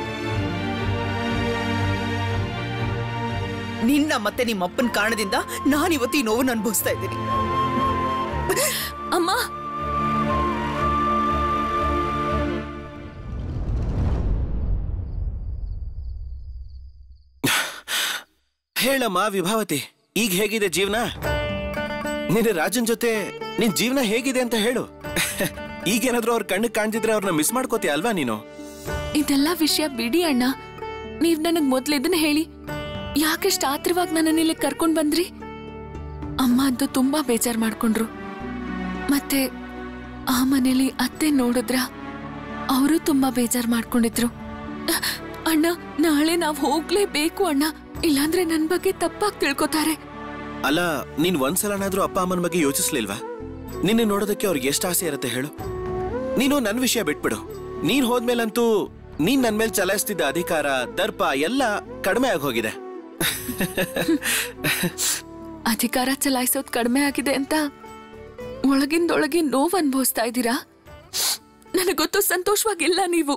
ನಿನ್ನ ಮತ್ತೆ ನಿಮ್ಮ ಅಪ್ಪನ ಕಾರಣದಿಂದ ನಾನಿವತ್ತು ಈ ನೋವನ್ನು ಅನುಭವಿಸ್ತಾ ಇದ್ದೀನಿ
ಅಮ್ಮ
ಹೇಳಮ್ಮ ವಿಭಾವತಿ ಈಗ ಹೇಗಿದೆ ಜೀವನ ನಿನ್ನ ರಾಜನ್ ಜೊತೆ ನಿನ್ ಜೀವನ ಹೇಗಿದೆ ಅಂತ ಹೇಳು ಈಗೇನಾದ್ರೂ ಅವ್ರ ಕಣ್ಣಿಗೆ ಕಾಣ್ತಿದ್ರೆ ಅವ್ರನ್ನ ಮಿಸ್ ಮಾಡ್ಕೋತೀಯ ಅಲ್ವಾ ನೀನು
ಇದೆಲ್ಲ ವಿಷಯ ಬಿಡಿ ಅಣ್ಣ ನೀವ್ ನನಗ್ ಮೊದ್ಲು ಇದನ್ನ ಹೇಳಿ ಯಾಕೆಷ್ಟು ಆತ್ರವಾಗಿ ನನ್ನನ್ನ ಇಲ್ಲಿ ಕರ್ಕೊಂಡ್ ಬಂದ್ರಿ ಅಮ್ಮ ಅಂತೂ ತುಂಬಾ ಬೇಜಾರ್ ಮಾಡ್ಕೊಂಡ್ರು ಮತ್ತೆ ಆ ಮನೇಲಿ ಅತ್ತೆ ನೋಡಿದ್ರ ಅವರು ತುಂಬಾ ಬೇಜಾರ್ ಮಾಡ್ಕೊಂಡಿದ್ರು ಅಣ್ಣ ನಾಳೆ ನಾವ್ ಹೋಗ್ಲೇಬೇಕು ಅಣ್ಣ ಇಲ್ಲಾಂದ್ರೆ ನನ್ ಬಗ್ಗೆ ತಪ್ಪಾಗಿ ತಿಳ್ಕೊತಾರೆ
ಅಲ್ಲ ನೀನ್ ಒಂದ್ಸಲನಾದ್ರೂ ಅಪ್ಪ ಅಮ್ಮನ ಬಗ್ಗೆ ಯೋಚಿಸ್ಲಿಲ್ವಾ ನಿನ್ನ ನೋಡೋದಕ್ಕೆ ಅವ್ರಿಗೆ ಎಷ್ಟು ಆಸೆ ಇರುತ್ತೆ ಹೇಳು ನೀನು ನನ್ ವಿಷಯ ಬಿಟ್ಬಿಡು ನೀನ್ ಹೋದ್ಮೇಲಂತೂ ನೀನ್ ನನ್ ಮೇಲೆ ಚಲಾಯಿಸ್ತಿದ್ದ ಅಧಿಕಾರ ದರ್ಪ ಎಲ್ಲ ಕಡಿಮೆ ಆಗೋಗಿದೆ
ಅಧಿಕಾರ ಚಲಾಯಿಸೋದ್ ಕಡಿಮೆ ಆಗಿದೆ ಅಂತ ಒಳಗಿಂದೊಳಗೆ ನೋವು ಅನ್ಭವಿಸ್ತಾ ಇದ್ದೀರಾ ನನಗೊತ್ತು ಸಂತೋಷವಾಗಿಲ್ಲ ನೀವು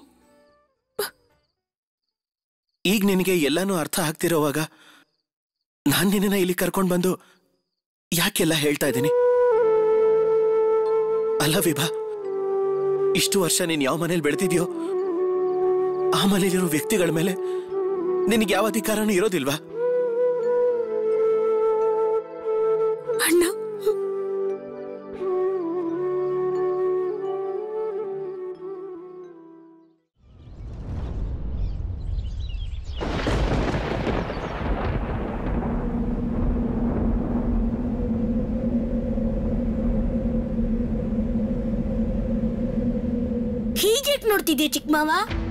ಈಗ ನಿನಗೆ ಎಲ್ಲಾನು ಅರ್ಥ ಆಗ್ತಿರೋವಾಗ ನಾನ್ ನಿನ್ನ ಇಲ್ಲಿ ಕರ್ಕೊಂಡ್ ಬಂದು ಯಾಕೆಲ್ಲ ಹೇಳ್ತಾ ಇದ್ದೀನಿ ಅಲ್ಲ ವಿಭಾ ಇಷ್ಟು ವರ್ಷ ನೀನ್ ಯಾವ ಮನೇಲಿ ಬೆಳೆದಿದ್ಯೋ ಆ ಮನೇಲಿರೋ ವ್ಯಕ್ತಿಗಳ ಮೇಲೆ ನಿನಗೆ ಯಾವ ಅಧಿಕಾರನೂ ಇರೋದಿಲ್ವಾ
ಅಣ್ಣ
ಹೀಗೇಕ್ ನೋಡ್ತಿದ್ಯಾ ಚಿಕ್ಕ ಮಾವ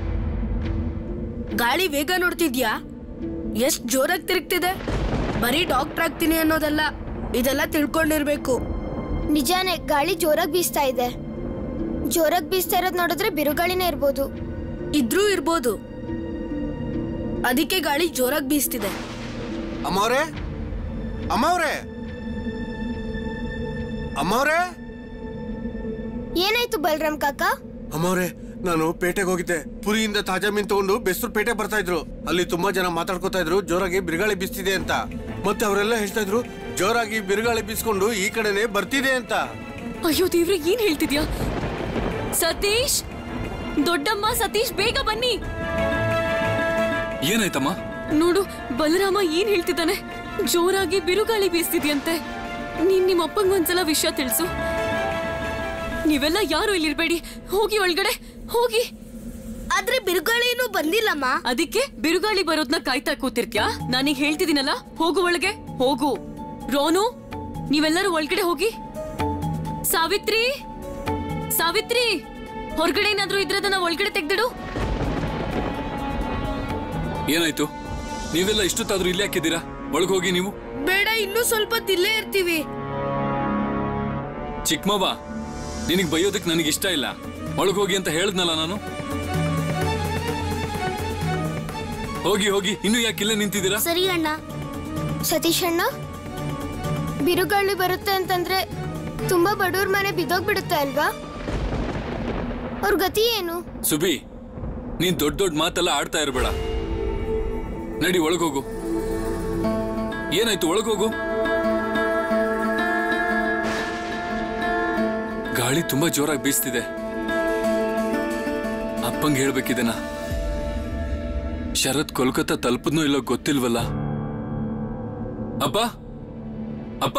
ಗಾಳಿ ವೇಗ ನೋಡ್ತಿದ್ಯಾ ಎಷ್ಟ್ ಜೋರಾಗಿ ತಿರುಗ್ತಿದೆ ಬರೀ ಡಾಕ್ಟರ್ ಆಗ್ತೀನಿ ಅನ್ನೋದಲ್ಲ ಇದೆಲ್ಲ ತಿಳ್ಕೊಂಡಿರ್ಬೇಕು
ನಿಜಾನೇ ಗಾಳಿ ಜೋರಾಗಿ ಬೀಸ್ತಾ ಇದೆ ಜೋರಾಗಿ ಬೀಸ್ತಾ ಇರೋದ್ ನೋಡಿದ್ರೆ ಬಿರುಗಾಳಿನೇ ಇರ್ಬೋದು
ಇದ್ರೂ ಇರ್ಬೋದು ಅದಕ್ಕೆ ಗಾಳಿ ಜೋರಾಗಿ ಬೀಸ್ತಿದೆ
ಅಮ್ಮವ್ರೆ ಅಮ್ಮವ್ರೆ ಅಮ್ಮವ್ರೆ
ಏನಾಯ್ತು ಬಲರಾಮ್ ಕಾಕ
ಅಮ್ಮವ್ರೆ ನಾನು ಪೇಟೆಗೆ ಹೋಗಿದ್ದೆ ಪುರಿಯಿಂದ ತಾಜಾ ಮೀನ್ ತಗೊಂಡು ಬೆಸ್ರು ಪೇಟೆ ಬರ್ತಾ ಇದ್ರು ಅಲ್ಲಿ ತುಂಬಾ ಜನ ಮಾತಾಡ್ಕೊತಾ ಇದ್ರು ಜೋರಾಗಿ ಬಿರುಗಾಳಿ ಬೀಸ್ತಿದೆ ಅಂತ ಮತ್ತೆ ಅವರೆಲ್ಲ ಹೇಳ್ತಾ ಇದ್ರು ಜೋರಾಗಿ ಬಿರುಗಾಳಿ ಬೀಸ್ಕೊಂಡು ಈ ಕಡೆನೆ ಬರ್ತಿದೆ ಅಂತ
ಅಯ್ಯೋ ದೇವ್ರೆ ಏನ್ ಹೇಳ್ತಿದ್ಯಾ ಸತೀಶ್ ದೊಡ್ಡಮ್ಮ ಸತೀಶ್ ಬೇಗ ಬನ್ನಿ
ಏನಾಯ್ತಮ್ಮ
ನೋಡು ಬಲರಾಮ ಏನ್ ಹೇಳ್ತಿದ್ದಾನೆ ಜೋರಾಗಿ ಬಿರುಗಾಳಿ ಬೀಸ್ತಿದ್ಯಂತೆ ನೀನ್ ನಿಮ್ಮ ಅಪ್ಪಂಗ್ ಒಂದ್ಸಲ ವಿಷಯ ತಿಳಿಸು ನೀವೆಲ್ಲ ಯಾರು ಇಲ್ಲಿರ್ಬೇಡಿ ಹೋಗಿ ಒಳಗಡೆ ಹೋಗಿ
ಆದ್ರೆ ಬಿರುಗಾಳಿ ಇನ್ನೂ ಬಂದಿಲ್ಲಮ್ಮ
ಅದಕ್ಕೆ ಬಿರುಗಾಳಿ ಬರೋದ್ನ ಕಾಯ್ತಾ ಕೂತಿರ್ತ್ಯಾ ನಾನೀಗ ಹೇಳ್ತಿದ್ದೀನಲ್ಲ ಹೋಗು ಒಳಗೆ ಹೋಗು ರೋನು ನೀವೆಲ್ಲರೂ ಒಳಗಡೆ ಹೋಗಿ ಸಾವಿತ್ರಿ ಸಾವಿತ್ರಿ ಹೊರಗಡೆ ಏನಾದ್ರೂ ಇದ್ರದನ್ನ ಒಳಗಡೆ ತೆಗ್ದಿಡು
ಏನಾಯ್ತು ನೀವೆಲ್ಲ ಇಷ್ಟೊತ್ತಾದ್ರೂ ಇಲ್ಲೇ ಹಾಕಿದ್ದೀರಾ ಒಳಗೋಗಿ ನೀವು
ಬೇಡ ಇನ್ನೂ ಸ್ವಲ್ಪ ಹೊತ್ತು ಇಲ್ಲೇ ಇರ್ತೀವಿ
ಚಿಕ್ಕಮ್ಮವ್ವ ನಿನಗ್ ಬೈಯೋದಕ್ ನನಗೆ ಇಷ್ಟ ಇಲ್ಲ ಒಳಗೋಗಿ ಅಂತ ಹೇಳ್ದ್ನಲ್ಲ ನಾನು ಹೋಗಿ ಹೋಗಿ ಇನ್ನು ಯಾಕೆ ಇಲ್ಲೇ ನಿಂತಿದ್ದೀರಾ
ಸರಿ ಅಣ್ಣ ಸತೀಶ್ ಅಣ್ಣ ಬಿರುಗಾಳಿ ಬರುತ್ತೆ ಅಂತಂದ್ರೆ ತುಂಬಾ ಬಡವ್ರ ಮನೆ ಬಿದ್ದೋಗ್ಬಿಡುತ್ತೆ ಅಲ್ವಾ ಅವ್ರ ಗತಿ ಏನು
ಸುಬಿ ನೀನ್ ದೊಡ್ಡ ದೊಡ್ಡ ಮಾತೆಲ್ಲ ಆಡ್ತಾ ಇರಬೇಡ ನಡಿ ಒಳಗೋಗು ಏನಾಯ್ತು ಒಳಗೋಗು ಗಾಳಿ ತುಂಬಾ ಜೋರಾಗಿ ಬೀಸ್ತಿದೆ ಅಪ್ಪಂಗ್ ಹೇಳ್ಬೇಕಿದೆನ ಶರತ್ ಕೋಲ್ಕತ್ತಾ ತಲುಪದ್ನೋ ಇಲ್ಲೋ ಗೊತ್ತಿಲ್ವಲ್ಲ ಅಪ್ಪ ಅಪ್ಪ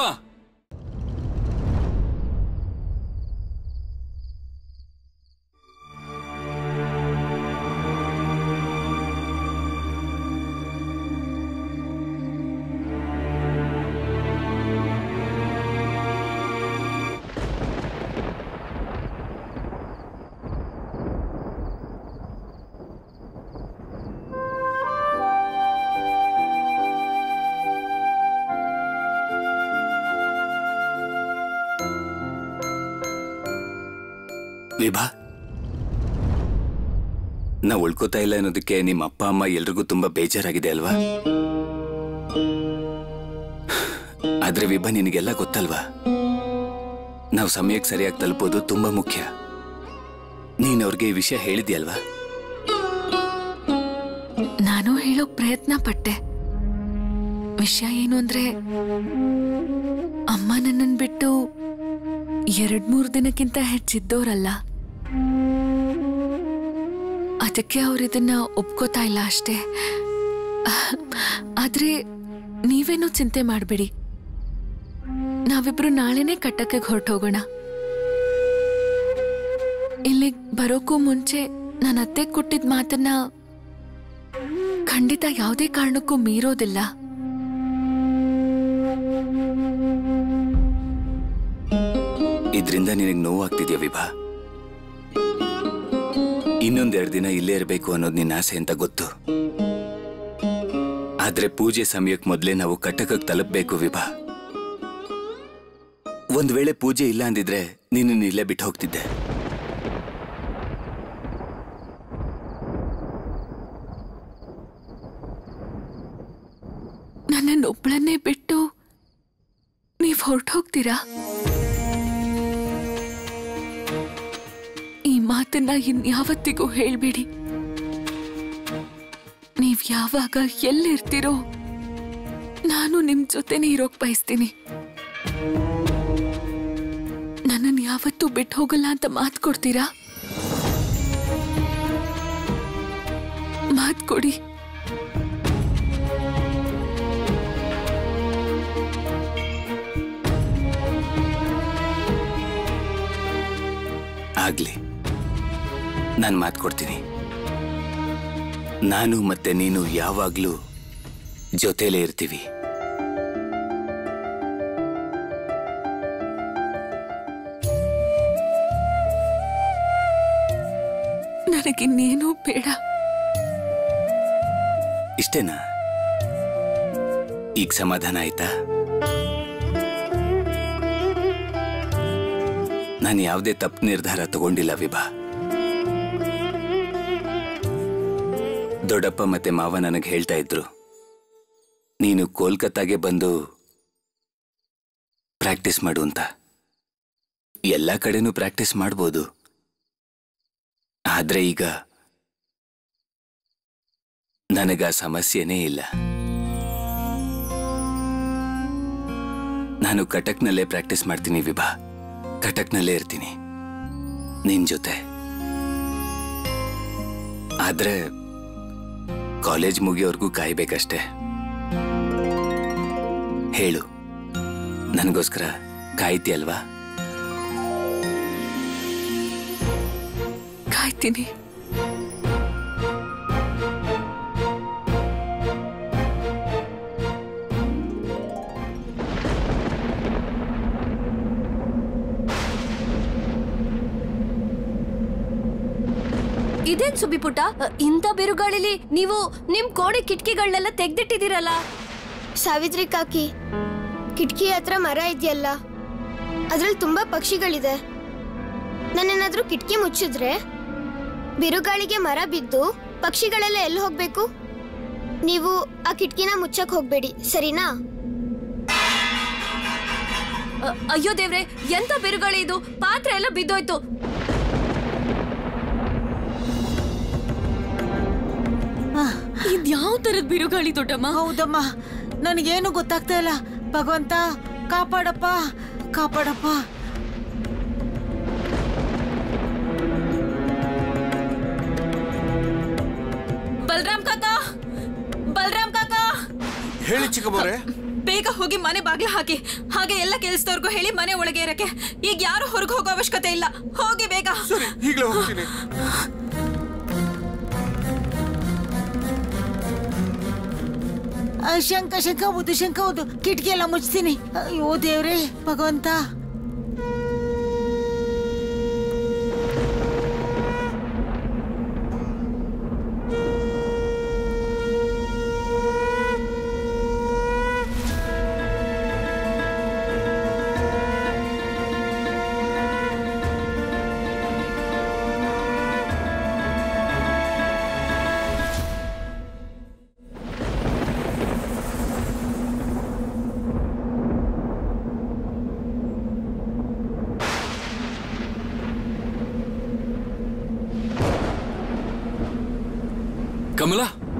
ವಿಭಾ ನಾ ಉಳ್ಕೋತಾ ಇಲ್ಲ ಅನ್ನೋದಕ್ಕೆ ನಿಮ್ಮ ಅಪ್ಪ ಅಮ್ಮ ಎಲ್ರಿಗೂ ತುಂಬಾ ಬೇಜಾರಾಗಿದೆ ಅಲ್ವಾ ಆದ್ರೆ ವಿಭಾ ನಿನಗೆಲ್ಲ ಗೊತ್ತಲ್ವಾ ನಾವು ಸಮಯಕ್ಕೆ ಸರಿಯಾಗಿ ತಲುಪೋದು ತುಂಬಾ ಮುಖ್ಯ ನೀನ್ ಅವ್ರಿಗೆ ಈ ವಿಷಯ ಹೇಳಿದ್ಯಲ್ವಾ
ನಾನು ಹೇಳೋಕ್ ಪ್ರಯತ್ನ ಪಟ್ಟೆ ವಿಷಯ ಏನು ಅಂದ್ರೆ ಅಮ್ಮ ನನ್ನನ್ ಬಿಟ್ಟು ಎರಡ್ ಮೂರ್ ದಿನಕ್ಕಿಂತ ಹೆಚ್ಚಿದ್ದೋರಲ್ಲ ಅದಕ್ಕೆ ಅವ್ರಿದನ್ನ ಒಪ್ಕೋತಾ ಇಲ್ಲ ಅಷ್ಟೇ ಆದ್ರೆ ನೀವೇನೂ ಚಿಂತೆ ಮಾಡಬೇಡಿ ನಾವಿಬ್ರು ನಾಳೆನೆ ಕಟ್ಟಕ್ಕೆ ಹೊರಟೋಗೋಣ ಇಲ್ಲಿಗ್ ಬರೋಕ್ಕೂ ಮುಂಚೆ ನನ್ನ ಅತ್ತೆ ಕೊಟ್ಟಿದ್ ಮಾತನ್ನ ಖಂಡಿತ ಯಾವುದೇ ಕಾರಣಕ್ಕೂ ಮೀರೋದಿಲ್ಲ
ಇದ್ರಿಂದ ನಿನಗೆ ನೋವಾಗ್ತಿದ್ಯಾ ವಿಭಾ ಇನ್ನೊಂದೆರಡು ದಿನ ಇಲ್ಲೇ ಇರಬೇಕು ಅನ್ನೋದು ನಿನ್ನ ಆಸೆ ಅಂತ ಗೊತ್ತು ಆದ್ರೆ ಪೂಜೆ ಸಮಯಕ್ಕೆ ಮೊದಲೇ ನಾವು ಕಟ್ಟಕಕ್ಕೆ ತಲುಪಬೇಕು ವಿಭಾ ಒಂದ್ ವೇಳೆ ಪೂಜೆ ಇಲ್ಲ ಅಂದಿದ್ರೆ ನಿನ್ನ ಇಲ್ಲೇ ಬಿಟ್ಟು ಹೋಗ್ತಿದ್ದೆ
ನನ್ನನ್ನೊಬ್ಳನ್ನೇ ಬಿಟ್ಟು ನೀವ್ ಹೊರಟೋಗ್ತೀರಾ ಈ ಮಾತನ್ನ ಇನ್ಯಾವತ್ತಿಗೂ ಹೇಳ್ಬೇಡಿ ನೀವ್ ಯಾವಾಗ ಎಲ್ಲಿರ್ತೀರೋ ನಾನು ನಿಮ್ ಜೊತೆನೇ ಇರೋಕ್ ಬಯಸ್ತೀನಿ ನನ್ನನ್ನು ಯಾವತ್ತೂ ಬಿಟ್ಟು ಹೋಗಲ್ಲ ಅಂತ ಮಾತು ಕೊಡ್ತೀರಾ ಮಾತು ಕೊಡಿ
ಆಗ್ಲಿ ನಾನು ಮಾತು ಕೊಡ್ತೀನಿ ನಾನು ಮತ್ತೆ ನೀನು ಯಾವಾಗ್ಲೂ ಜೊತೆಲೇ ಇರ್ತೀವಿ
ನನಗಿನ್ನೇನೂ ಬೇಡ
ಇಷ್ಟೇನಾ ಈಗ ಸಮಾಧಾನ ಆಯ್ತಾ ನಾನು ಯಾವುದೇ ತಪ್ಪು ನಿರ್ಧಾರ ತಗೊಂಡಿಲ್ಲ ವಿಭಾ ದೊಡ್ಡಪ್ಪ ಮತ್ತೆ ಮಾವ ನನಗೆ ಹೇಳ್ತಾ ಇದ್ರು ನೀನು ಕೋಲ್ಕತ್ತಾಗೆ ಬಂದು ಪ್ರಾಕ್ಟೀಸ್ ಮಾಡು ಅಂತ ಎಲ್ಲ ಕಡೆನೂ ಪ್ರಾಕ್ಟೀಸ್ ಮಾಡ್ಬೋದು ಆದ್ರೆ ಈಗ ನನಗ ಸಮಸ್ಯೆನೇ ಇಲ್ಲ ನಾನು ಕಟಕ್ನಲ್ಲೇ ಪ್ರಾಕ್ಟೀಸ್ ಮಾಡ್ತೀನಿ ವಿಭಾ ಕಟಕ್ನಲ್ಲೇ ಇರ್ತೀನಿ ನಿನ್ ಜೊತೆ ಆದ್ರೆ ಕಾಲೇಜ್ ಮುಗಿಯೋರ್ಗೂ ಕಾಯ್ಬೇಕಷ್ಟೇ ಹೇಳು ನನಗೋಸ್ಕರ ಕಾಯ್ತಿಯಲ್ವಾ
ಕಾಯ್ತೀನಿ
ಇದೇನ್ ಸುಬ್ಬಿ ಪುಟ್ಟ ಇಂಥ ಬಿರುಗಾಳಿಲಿ ನೀವು ನಿಮ್ ಕೋಣೆ ಕಿಟಕಿಗಳನ್ನೆಲ್ಲ ತೆಗ್ದಿಟ್ಟಿದ್ದೀರಲ್ಲ
ಸಾವಿತ್ರಿ ಕಾಕಿ ಕಿಟಕಿ ಹತ್ರ ಮರ ಇದೆಯಲ್ಲ ಅದ್ರಲ್ಲಿ ತುಂಬಾ ಪಕ್ಷಿಗಳಿದೆ ನಾನೇನಾದ್ರೂ ಕಿಟಕಿ ಮುಚ್ಚಿದ್ರೆ ಬಿರುಗಾಳಿಗೆ ಮರ ಬಿದ್ದು ಪಕ್ಷಿಗಳೆಲ್ಲ ಎಲ್ಲಿ ಹೋಗ್ಬೇಕು ನೀವು ಆ ಕಿಟಕಿನ ಮುಚ್ಚಕ್ ಹೋಗ್ಬೇಡಿ ಸರಿನಾ
ಅ, ಅಯ್ಯೋ ದೇವ್ರೆ ಎಂತ ಬಿರುಗಾಳಿ ಇದು ಪಾತ್ರೆ ಎಲ್ಲ ಬಿದ್ದೋಯ್ತು
ಇದ್ಯಾವ ತರದ್ ಬಿರುಗಾಳಿ ದೊಡ್ಡಮ್ಮ
ಹೌದಮ್ಮ ನನಗೇನು ಗೊತ್ತಾಗ್ತಾ ಇಲ್ಲ ಭಗವಂತ ಕಾಪಾಡಪ್ಪ ಕಾಪಾಡಪ್ಪ
ಬಲರಾಮ್ ಕಾಕ ಬಲರಾಮ್ ಕಾಕ
ಹೇಳಿ ಚಿಕ್ಕಮ್ಮವ್ರೆ
ಬೇಗ ಹೋಗಿ ಮನೆ ಬಾಗ್ಲ ಹಾಕಿ ಹಾಗೆ ಎಲ್ಲ ಕೆಲ್ಸದವ್ರಿಗೂ ಹೇಳಿ ಮನೆ ಒಳಗೆ ಇರಕ್ಕೆ ಈಗ ಯಾರು ಹೊರಗೆ ಹೋಗೋ ಅವಶ್ಯಕತೆ ಇಲ್ಲ ಹೋಗಿ ಬೇಗ
ಈಗಲೇ ಹೋಗ್ತೀನಿ
ಆ, ಶಂಕ ಶಂಕ ಹೌದು ಶಂಕ ಹೌದು ಕಿಟಕಿ ಎಲ್ಲ ಮುಚ್ತೀನಿ ಅಯ್ಯೋ ದೇವ್ರೇ ಭಗವಂತ
ಕಮಲ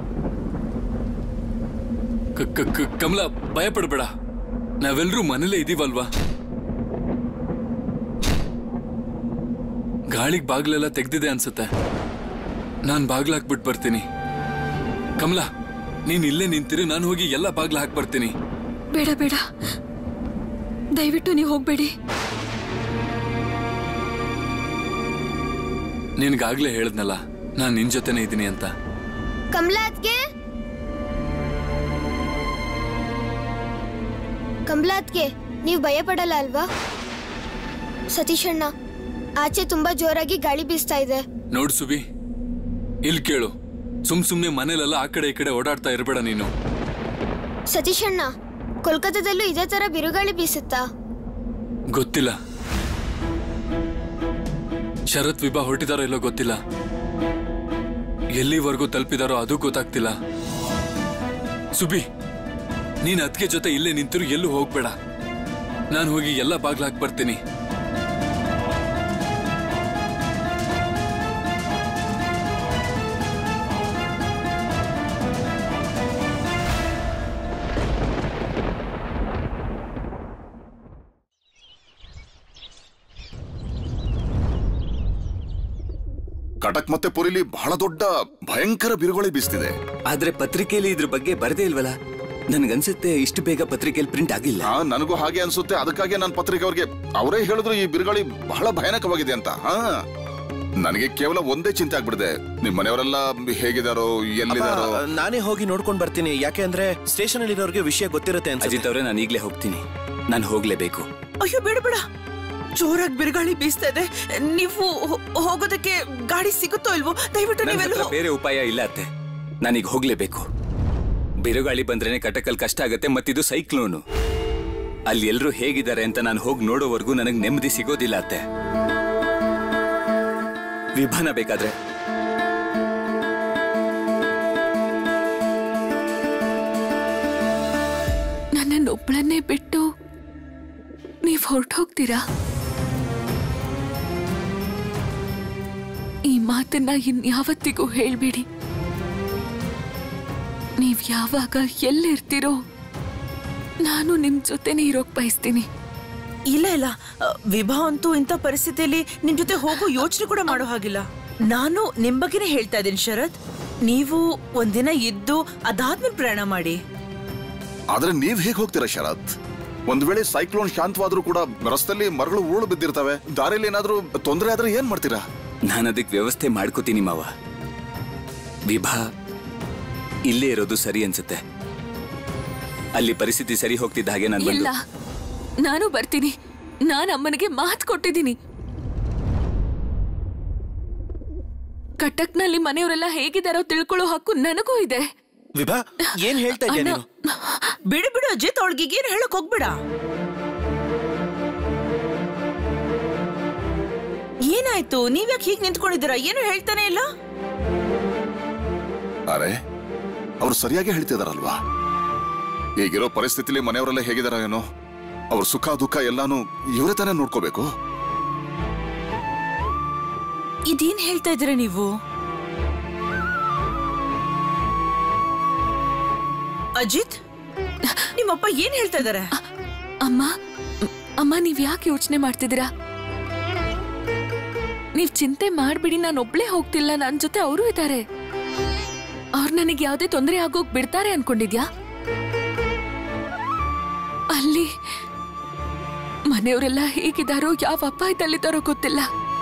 ಕ- ಕ- ಕ- ಕಮಲ ಭಯ ಪಡ್ಬೇಡ ನಾವೆಲ್ಲರೂ ಮನೇಲೇ ಇದೀವಲ್ವಾ ಗಾಳಿಗ್ ಬಾಗ್ಲೆಲ್ಲ ತೆಗ್ದಿದೆ ಅನ್ಸುತ್ತೆ ನಾನ್ ಬಾಗ್ಲ ಹಾಕ್ಬಿಟ್ಟು ಬರ್ತೀನಿ ಕಮಲ ನೀನ್ ಇಲ್ಲೇ ನಿಂತಿರಿ ನಾನು ಹೋಗಿ ಎಲ್ಲ ಬಾಗ್ಲ ಹಾಕ್ ಬರ್ತೀನಿ
ಬೇಡ ಬೇಡ ದಯವಿಟ್ಟು ನೀವು ಹೋಗ್ಬೇಡಿ
ನಿನ್ಗಾಗ್ಲೇ ಹೇಳ್ದ್ನಲ್ಲ ನಾನ್ ನಿನ್ ಜೊತೆನೇ ಇದ್ದೀನಿ ಅಂತ
ಕಮಲಾ ಅದ್ಗೆ ಕಮಲಾ ಅದ್ಗೆ ನೀವು ಭಯ ಪಡಲ್ಲ ಅಲ್ವಾ ಸತೀಶ್ ಅಣ್ಣ ಆಚೆ ತುಂಬಾ ಜೋರಾಗಿ ಗಾಳಿ ಬೀಸ್ತಾ ಇದೆ
ನೋಡ್ ಸುಬಿ ಇಲ್ ಕೇಳು ಸುಮ್ ಸುಮ್ನೆ ಮನೇಲೆಲ್ಲ ಆ ಕಡೆ ಈ ಕಡೆ ಓಡಾಡ್ತಾ ಇರ್ಬೇಡ ನೀನು
ಸತೀಶ್ ಅಣ್ಣ ಕೋಲ್ಕತ್ತಾದಲ್ಲೂ ಇದೇ ತರ ಬಿರುಗಾಳಿ ಬೀಸುತ್ತಾ
ಗೊತ್ತಿಲ್ಲ ಶರತ್ ವಿಭಾ ಹೊರಟಿದಾರೋ ಇಲ್ಲೋ ಗೊತ್ತಿಲ್ಲ ಎಲ್ಲಿವರೆಗೂ ತಲುಪಿದಾರೋ ಅದು ಗೊತ್ತಾಗ್ತಿಲ್ಲ ಸುಬಿ ನೀನ್ ಅದಕ್ಕೆ ಜೊತೆ ಇಲ್ಲೇ ನಿಂತಿರು ಎಲ್ಲೂ ಹೋಗ್ಬೇಡ ನಾನು ಹೋಗಿ ಎಲ್ಲ ಬಾಗ್ಲ ಹಾಕ್ ಬರ್ತೀನಿ
ಕಟಕ್ ಮತ್ತೆ ಪುರಿಲಿ ಬಹಳ ದೊಡ್ಡ ಭಯಂಕರ ಬಿರುಗಾಳಿ ಬೀಸ್ತಿದೆ
ಆದ್ರೆ ಪತ್ರಿಕೆಯಲ್ಲಿ ಇದ್ರ ಬಗ್ಗೆ ಬರದೇ ಇಲ್ವಲ್ಲ ನನ್ಗನ್ಸುತ್ತೆ ಇಷ್ಟು ಬೇಗ ಪತ್ರಿಕೆಯಲ್ಲಿ ಪ್ರಿಂಟ್ ಆಗಿಲ್ಲ
ಹಾ ನನಗೂ ಹಾಗೆ ಅನ್ಸುತ್ತೆ ಅದಕ್ಕಾಗಿ ನಾನು ಪತ್ರಿಕೆ ಅವ್ರಿಗೆ ಅವರೇ ಹೇಳಿದ್ರು ಈ ಬಿರುಗಾಳಿ ಬಹಳ ಭಯಾನಕವಾಗಿದೆ ಅಂತ ಹಾ ನನಗೆ ಕೇವಲ ಒಂದೇ ಚಿಂತೆ ಆಗ್ಬಿಡಿದೆ ನಿಮ್ ಮನೆಯವರೆಲ್ಲ ಹೇಗಿದಾರೋ ಎಲ್ಲಿದಾರೋ
ಅಪ್ಪ, ನಾನೇ ಹೋಗಿ ನೋಡ್ಕೊಂಡ್ ಬರ್ತೀನಿ ಯಾಕೆ ಅಂದ್ರೆ ಸ್ಟೇಷನ್ ಅಲ್ಲಿರೋರ್ಗೆ ವಿಷಯ ಗೊತ್ತಿರುತ್ತೆ
ಅಜಿತ್ ಅವರೇ ನಾನು ಈಗಲೇ ಹೋಗ್ತೀನಿ ನಾನು ಹೋಗ್ಲೇಬೇಕು
ಅಯ್ಯೋ ಬೇಡ ಬೇಡ ಜೋರಾಗಿ ಬಿರುಗಾಳಿ ಬೀಸ್ತಾ ಇದೆ ನೀವು ಹೋ- ಹೋಗೋದಕ್ಕೆ ಗಾಡಿ ಸಿಗುತ್ತೋ ಇಲ್ವೋ ದಯವಿಟ್ಟು
ನನ್ನ
ನೀವೆಲ್ಲ
ಹತ್ರ ಬೇರೆ ಉಪಾಯ ಇಲ್ಲ ಅತ್ತೆ ನಾನೀಗ ಹೋಗ್ಲೇಬೇಕು ಬಿರುಗಾಳಿ ಬಂದ್ರೇನೆ ಕಟಕಲ್ ಕಷ್ಟ ಆಗತ್ತೆ ಮತ್ತಿದು ಸೈಕ್ಲೋನು ಅಲ್ಲಿ ಎಲ್ರು ಹೇಗಿದ್ದಾರೆ ಅಂತ ನಾನು ಹೋಗಿ ನೋಡೋವರೆಗೂ ನನಗೆ ನೆಮ್ಮದಿ ಸಿಗೋದಿಲ್ಲ ಅತ್ತೆ ವಿಭಾನ ಬೇಕಾದ್ರೆ
ನನ್ನನ್ನೊಬ್ಬಳನ್ನೇ ಬಿಟ್ಟು ನೀವು ಹೊರಟೋಗ್ತೀರಾ ಮಾತನ್ನ ಇನ್ಯಾವತ್ತಿಗೂ ಹೇಳ್ಬೇಡಿ ನೀವ್ ಯಾವಾಗ ಎಲ್ಲಿರ್ತೀರೋ ನಾನು ನಿಮ್ ಜೊತೆನೇ ಇರೋಕ್ ಬಯಸ್ತೀನಿ
ಇಲ್ಲ ಇಲ್ಲ ಅ, ವಿಭಾ ಅಂತೂ ಇಂಥ ಪರಿಸ್ಥಿತಿಯಲ್ಲಿ ನಿಮ್ ಜೊತೆ ಹೋಗೋ ಯೋಚನೆ ಕೂಡ ಮಾಡೋ ಹಾಗಿಲ್ಲ ನಾನು ನಿಮ್ ಬಗ್ಗೆನೇ ಹೇಳ್ತಾ ಇದ್ದೀನಿ ಶರತ್ ನೀವು ಒಂದಿನ ಇದ್ದು ಅದಾದ್ಮೇಲೆ ಪ್ರಯಾಣ ಮಾಡಿ
ಆದ್ರೆ ನೀವ್ ಹೇಗ್ ಹೋಗ್ತೀರಾ ಶರತ್ ಒಂದ್ ವೇಳೆ ಸೈಕ್ಲೋನ್ ಶಾಂತವಾದ್ರೂ ಕೂಡ ರಸ್ತೆಯಲ್ಲಿ ಮರಗಳು ಉರುಳು ಬಿದ್ದಿರ್ತವೆ ದಾರಿಯಲ್ಲಿ ಏನಾದ್ರೂ ತೊಂದರೆ ಆದ್ರೆ ಏನ್ ಮಾಡ್ತೀರಾ
ನಾನು ಅದಕ್ಕೆ ವ್ಯವಸ್ಥೆ ಮಾಡ್ಕೋತೀನಿ ಮಾವ ವಿಭಾ ಇಲ್ಲೇ ಇರೋದು ಸರಿ ಅನ್ಸುತ್ತೆ ಅಲ್ಲಿ ಪರಿಸ್ಥಿತಿ ಸರಿ ಹೋಗ್ತಿದ್ದ ಹಾಗೆ ನಾನು
ಇಲ್ಲ
ಬಂದು
ನಾನು ಬರ್ತೀನಿ ನಾನು ಅಮ್ಮನಿಗೆ ಮಾತು ಕೊಟ್ಟಿದ್ದೀನಿ ಕಟಕ್ನಲ್ಲಿ ಮನೆಯವರೆಲ್ಲ ಹೇಗಿದಾರೋ ತಿಳ್ಕೊಳ್ಳೋ ಹಕ್ಕು ನನಗೂ ಇದೆ
ವಿಭಾ ಏನ್ ಹೇಳ್ತಾ ಇದ್ಯಾ ನೀನು
ಬಿಡು ಬಿಡು ಅಜಿತ್ ಅವಳಿಗೆ ಏನು ಹೇಳಕ್ ಹೋಗ್ಬೇಡ ಏನಾಯ್ತು ನೀವ್ಯಾಕೆ ಹೀಗ್ ನಿಂತ್ಕೊಂಡಿದ್ದೀರಾ ಏನು ಹೇಳ್ತಾನೆ ಇಲ್ಲ
ಅರೆ ಅವ್ರು ಸರಿಯಾಗಿ ಹೇಳ್ತಿದಾರಲ್ವಾ ಈಗಿರೋ ಪರಿಸ್ಥಿತಿಲಿ ಮನೆಯವರೆಲ್ಲ ಹೇಗಿದಾರ ಏನೋ ಅವ್ರ ಸುಖ ದುಃಖ ಎಲ್ಲಾನು ಇವರೇ ತಾನೇ ನೋಡ್ಕೋಬೇಕು
ಇದೇನ್ ಹೇಳ್ತಾ ಇದ್ದೀರಾ ನೀವು ಅಜಿತ್ ನಿಮ್ಮಪ್ಪ ಏನ್ ಹೇಳ್ತಾ ಇದಾರೆ
ಅಮ್ಮ ಅಮ್ಮ ನೀವ್ ಯಾಕೆ ಯೋಚನೆ ಮಾಡ್ತಿದ್ದೀರಾ ನೀವ್ ಚಿಂತೆ ಮಾಡ್ಬಿಡಿ ನಾನು ಒಬ್ಳೇ ಹೋಗ್ತಿಲ್ಲ ನನ್ ಜೊತೆ ಅವರು ಇದ್ದಾರೆ ಅವ್ರು ನನಗೆ ಯಾವ್ದೇ ತೊಂದರೆ ಆಗೋಗ್ ಬಿಡ್ತಾರೆ ಅನ್ಕೊಂಡಿದ್ಯಾ ಅಲ್ಲಿ ಮನೆಯವರೆಲ್ಲ ಹೇಗಿದಾರೋ ಯಾವ ಅಪಾಯದಲ್ಲಿದ್ದಾರೋ ಗೊತ್ತಿಲ್ಲ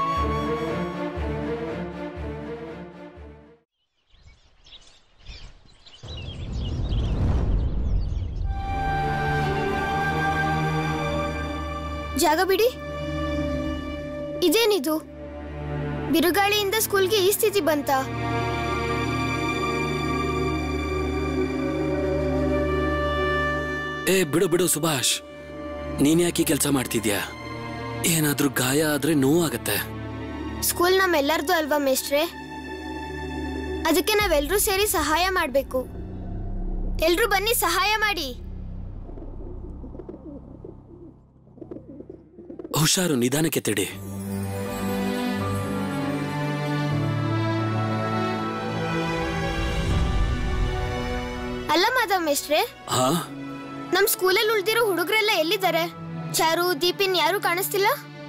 ಜಾಗ ಬಿಡಿ ಇದೇನಿದು ಬಿರುಗಾಳಿಯಿಂದ ಸ್ಕೂಲ್ಗೆ ಈ ಸ್ಥಿತಿ ಬಂತಾ
ಏ ಬಿಡು ಬಿಡು ಸುಭಾಷ್ ನೀನ್ ಯಾಕೆ ಕೆಲಸ ಮಾಡ್ತಿದ್ಯಾ ಏನಾದ್ರೂ ಗಾಯ ಆದ್ರೆ ನೋವಾಗತ್ತೆ
ಸ್ಕೂಲ್ ನಮ್ಮೆಲ್ಲರದು ಅಲ್ವಾ ಮೇಷ್ಟ್ರೆ ಅದಕ್ಕೆ ನಾವೆಲ್ಲರೂ ಸೇರಿ ಸಹಾಯ ಮಾಡಬೇಕು ಎಲ್ರೂ ಬನ್ನಿ ಸಹಾಯ ಮಾಡಿ
ಹುಷಾರು ನಿಧಾನಕ್ಕೆ ತಿಡಿ
ಅಲ್ಲ ಮಾಧವ್ ಮೇಷ್ಟ್ರೆ
ಹಾ
ನಮ್ ಸ್ಕೂಲಲ್ಲಿ ಉಳ್ದಿರೋ ಹುಡುಗರೆಲ್ಲ ಎಲ್ಲಿದ್ದಾರೆ ಚಾರು ದೀಪಿನ್ ಯಾರು ಕಾಣಿಸ್ತಿಲ್ಲ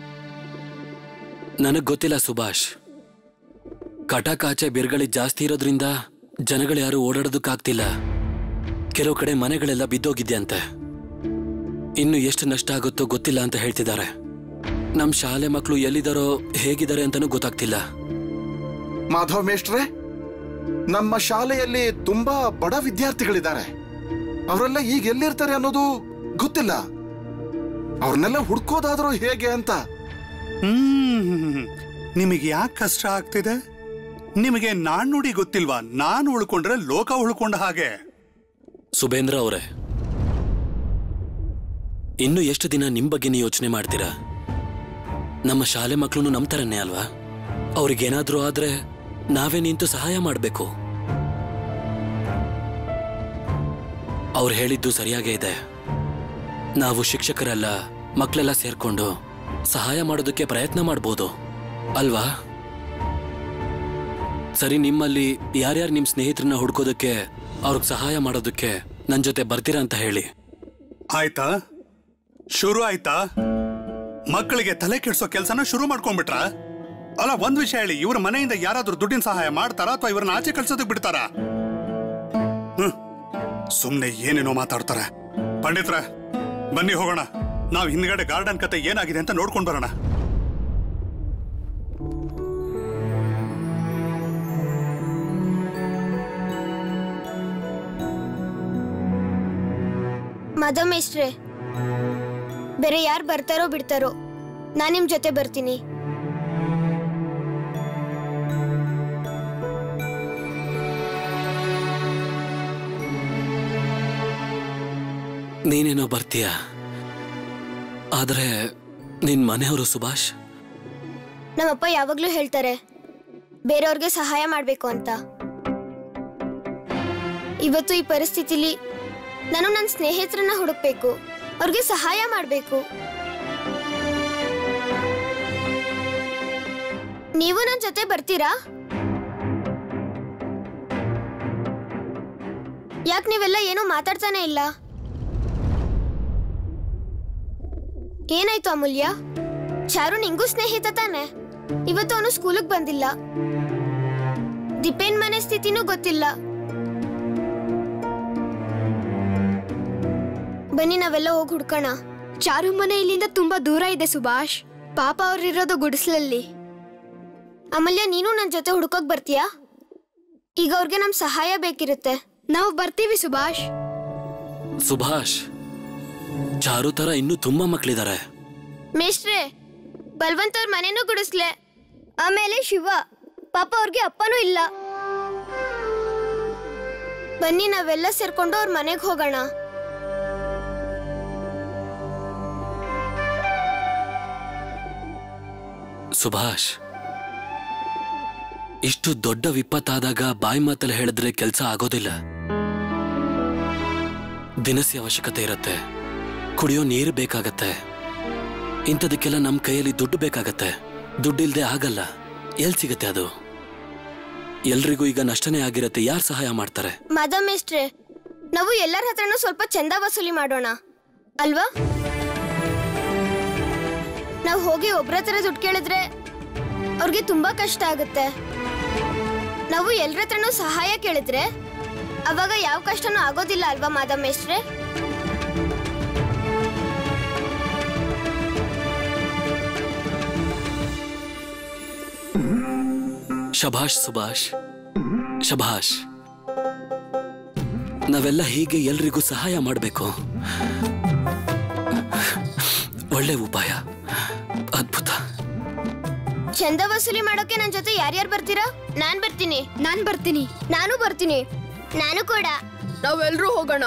ನನಗ್ ಗೊತ್ತಿಲ್ಲ ಸುಭಾಷ್ ಕಟಕಾಚೆ ಬಿರುಗಳಿ ಜಾಸ್ತಿ ಇರೋದ್ರಿಂದ ಜನಗಳು ಯಾರು ಓಡಾಡೋದಕ್ಕಾಗ್ತಿಲ್ಲ ಕೆಲವು ಕಡೆ ಮನೆಗಳೆಲ್ಲ ಬಿದ್ದೋಗಿದ್ಯಂತೆ ಇನ್ನು ಎಷ್ಟು ನಷ್ಟ ಆಗುತ್ತೋ ಗೊತ್ತಿಲ್ಲ ಅಂತ ಹೇಳ್ತಿದ್ದಾರೆ ನಮ್ ಶಾಲೆ ಮಕ್ಕಳು ಎಲ್ಲಿದಾರೋ ಹೇಗಿದ್ದಾರೆ ಅಂತಾನೂ ಗೊತ್ತಾಗ್ತಿಲ್ಲ
ಮಾಧವ್ ಮೇಷ್ಟ್ರೆ ನಮ್ಮ ಶಾಲೆಯಲ್ಲಿ ತುಂಬಾ ಬಡ ವಿದ್ಯಾರ್ಥಿಗಳಿದ್ದಾರೆ ಅವರೆಲ್ಲ ಈಗ ಎಲ್ಲಿರ್ತಾರೆ ಅನ್ನೋದು ಗೊತ್ತಿಲ್ಲ ಅವ್ರನ್ನೆಲ್ಲ ಹುಡ್ಕೋದಾದ್ರೂ ಹೇಗೆ ಅಂತ
ಹ್ಮ್ ನಿಮಗೆ ಯಾಕೆ ಕಷ್ಟ ಆಗ್ತಿದೆ ನಿಮಗೆ ನಾಣ್ಣುಡಿ ಗೊತ್ತಿಲ್ವಾ ನಾನು ಉಳ್ಕೊಂಡ್ರೆ ಲೋಕ ಉಳ್ಕೊಂಡ ಹಾಗೆ
ಸುಬೇಂದ್ರ ಅವರೇ ಇನ್ನು ಎಷ್ಟು ದಿನ ನಿಮ್ ಬಗ್ಗೆನೇ ಯೋಚನೆ ಮಾಡ್ತೀರಾ ನಮ್ಮ ಶಾಲೆ ಮಕ್ಕಳು ನಮ್ ಥರನೇ ಅಲ್ವಾ ಅವ್ರಿಗೇನಾದ್ರೂ ಆದ್ರೆ ನಾವೇ ನಿಂತು ಸಹಾಯ ಮಾಡ್ಬೇಕು ಅವ್ರು ಹೇಳಿದ್ದು ಸರಿಯಾಗೇ ಇದೆ ನಾವು ಶಿಕ್ಷಕರೆಲ್ಲ ಮಕ್ಕಳೆಲ್ಲ ಸೇರ್ಕೊಂಡು ಸಹಾಯ ಮಾಡೋದಕ್ಕೆ ಪ್ರಯತ್ನ ಮಾಡ್ಬೋದು ಅಲ್ವಾ ಸರಿ ನಿಮ್ಮಲ್ಲಿ ಯಾರ್ಯಾರು ನಿಮ್ ಸ್ನೇಹಿತರನ್ನ ಹುಡ್ಕೋದಕ್ಕೆ ಅವ್ರಿಗೆ ಸಹಾಯ ಮಾಡೋದಕ್ಕೆ ನನ್ ಜೊತೆ ಬರ್ತೀರಾ ಅಂತ ಹೇಳಿ
ಆಯ್ತಾ ಶುರು ಆಯ್ತಾ ಮಕ್ಕಳಿಗೆ ತಲೆ ಕೆಡ್ಸೋ ಕೆಲಸನ ಶುರು ಮಾಡ್ಕೊಂಡ್ಬಿಟ್ರ ಅಲ್ಲ ಒಂದ್ ವಿಷಯ ಹೇಳಿ ಇವ್ರ ಮನೆಯಿಂದ ಯಾರಾದ್ರೂ ದುಡ್ಡಿನ ಸಹಾಯ ಮಾಡ್ತಾರಾ ಅಥವಾ ಇವ್ರನ್ನ ಆಚೆ ಕಳ್ಸೋದಕ್ ಬಿಡ್ತಾರಾ ಹ್ಮ್ ಸುಮ್ನೆ ಏನೇನೋ ಮಾತಾಡ್ತಾರೆ ಪಂಡಿತ್ರ ಬನ್ನಿ ಹೋಗೋಣ ನಾವ್ ಹಿಂದ್ಗಡೆ ಗಾರ್ಡನ್ ಕತೆ ಏನಾಗಿದೆ ಅಂತ ನೋಡ್ಕೊಂಡ್ ಬರೋಣ
ಮಾಧವ್ ಮೇಷ್ಟ್ರೆ ಬೇರೆ ಯಾರು ಬರ್ತಾರೋ ಬಿಡ್ತಾರೋ ನಾನ್ ನಿಮ್ ಜೊತೆ ಬರ್ತೀನಿ
ನೀನೇನೋ ಬರ್ತೀಯ ಆದ್ರೆ ನಿನ್ ಮನೆಯವರು ಸುಭಾಷ್
ನಮ್ಮಪ್ಪ ಯಾವಾಗ್ಲೂ ಹೇಳ್ತಾರೆ ಬೇರೆಯವ್ರಿಗೆ ಸಹಾಯ ಮಾಡ್ಬೇಕು ಅಂತ ಇವತ್ತು ಈ ಪರಿಸ್ಥಿತಿಲಿ ನಾನು ನನ್ನ ಸ್ನೇಹಿತರನ್ನ ಹುಡುಕ್ಬೇಕು ಅವ್ರಿಗೆ ಸಹಾಯ ಮಾಡ್ಬೇಕು ನೀವು ನನ್ನ ಜೊತೆ ಬರ್ತೀರಾ ಯಾಕೆ ನೀವೆಲ್ಲ ಏನೂ ಮಾತಾಡ್ತಾನೆ ಇಲ್ಲ ಏನಾಯ್ತು ಅಮೂಲ್ಯ ಚಾರು ನಿಂಗೂ ಸ್ನೇಹಿತ ತಾನೆ ಇವತ್ತು ಅವನು ಸ್ಕೂಲಿಗೆ ಬಂದಿಲ್ಲ ದಿಪೇನ್ ಮನೆ ಸ್ಥಿತಿನೂ ಗೊತ್ತಿಲ್ಲ ಬನ್ನಿ ನಾವೆಲ್ಲ ಹೋಗಿ ಹುಡ್ಕೋಣ
ಚಾರು ಮನೆ ಇಲ್ಲಿಂದ ತುಂಬಾ ದೂರ ಇದೆ ಸುಭಾಷ್ ಪಾಪ ಅವ್ರಿರೋದು ಗುಡಿಸ್ಲಲ್ಲಿ
ಅಮಲ್ಯ ನೀನು ನನ್ನ ಜೊತೆ ಹುಡ್ಕೋಕ್ ಬರ್ತೀಯಾ ಈಗ ಅವ್ರಿಗೆ ನಮ್ ಸಹಾಯ ಬೇಕಿರುತ್ತೆ
ನಾವು ಬರ್ತೀವಿ ಸುಭಾಷ್
ಸುಭಾಷ್ ಚಾರು ತರ ಇನ್ನೂ ತುಂಬಾ ಮಕ್ಳಿದಾರೆ
ಮೇಷ್ಟ್ರೆ ಬಲ್ವಂತ್ ಅವ್ರ ಮನೇನೂ ಗುಡಿಸ್ಲೆ ಆಮೇಲೆ ಶಿವ ಪಾಪ ಅವ್ರಿಗೆ ಅಪ್ಪನೂ ಇಲ್ಲ ಬನ್ನಿ ನಾವೆಲ್ಲ ಸೇರ್ಕೊಂಡು ಅವ್ರ ಮನೆಗೆ ಹೋಗೋಣ
ಸುಭಾಷ್ ಇಷ್ಟು ದೊಡ್ಡ ವಿಪತ್ತಾದಾಗ ಬಾಯಿ ಮಾತಲ್ಲಿ ಹೇಳಿದ್ರೆ ಕೆಲಸ ಆಗೋದಿಲ್ಲ ದಿನಸಿ ಅವಶ್ಯಕತೆ ಇರತ್ತೆ ಕುಡಿಯೋ ನೀರು ಬೇಕಾಗತ್ತೆ ಇಂಥದಕ್ಕೆಲ್ಲ ನಮ್ಮ ಕೈಯಲ್ಲಿ ದುಡ್ಡು ಬೇಕಾಗತ್ತೆ ದುಡ್ಡಿಲ್ದೆ ಆಗಲ್ಲ ಎಲ್ ಸಿಗತ್ತೆ ಅದು ಎಲ್ರಿಗೂ ಈಗ ನಷ್ಟನೇ ಆಗಿರತ್ತೆ ಯಾರು ಸಹಾಯ ಮಾಡ್ತಾರೆ
ಮಾಧವ ಮೇಷ್ಟ್ರೆ ನಾವು ಎಲ್ಲರ ಹತ್ರನೂ ಸ್ವಲ್ಪ ಚಂದ ವಸೂಲಿ ಮಾಡೋಣ ಅಲ್ವಾ ನಾವು ಹೋಗಿ ಒಬ್ರ ಹತ್ರ ದುಡ್ಡು ಕೇಳಿದ್ರೆ ಅವ್ರಿಗೆ ತುಂಬಾ ಕಷ್ಟ ಆಗುತ್ತೆ ನಾವು ಎಲ್ಲರ ಹತ್ರನೂ ಸಹಾಯ ಕೇಳಿದ್ರೆ ಅವಾಗ ಯಾವ ಕಷ್ಟನೂ ಆಗೋದಿಲ್ಲ ಅಲ್ವಾ ಮಾಧವ ಮೇಷ್ಟ್ರೆ
ಶಭಾಷ್ ಸುಭಾಷ್ ಶಭಾಷ್ ನಾವೆಲ್ಲ ಹೀಗೆ ಎಲ್ರಿಗೂ ಸಹಾಯ ಮಾಡಬೇಕು ಒಳ್ಳೆ ಉಪಾಯ ಅದ್ಭುತ
ಚಂದ ವಸೂಲಿ ಮಾಡೋಕೆ ನನ್ ಜೊತೆ ಯಾರ್ಯಾರು ಬರ್ತೀರಾ ನಾನ್ ಬರ್ತೀನಿ
ನಾನ್ ಬರ್ತೀನಿ
ನಾನು ಬರ್ತೀನಿ ನಾನು ಕೂಡ
ನಾವೆಲ್ಲರೂ ಹೋಗೋಣ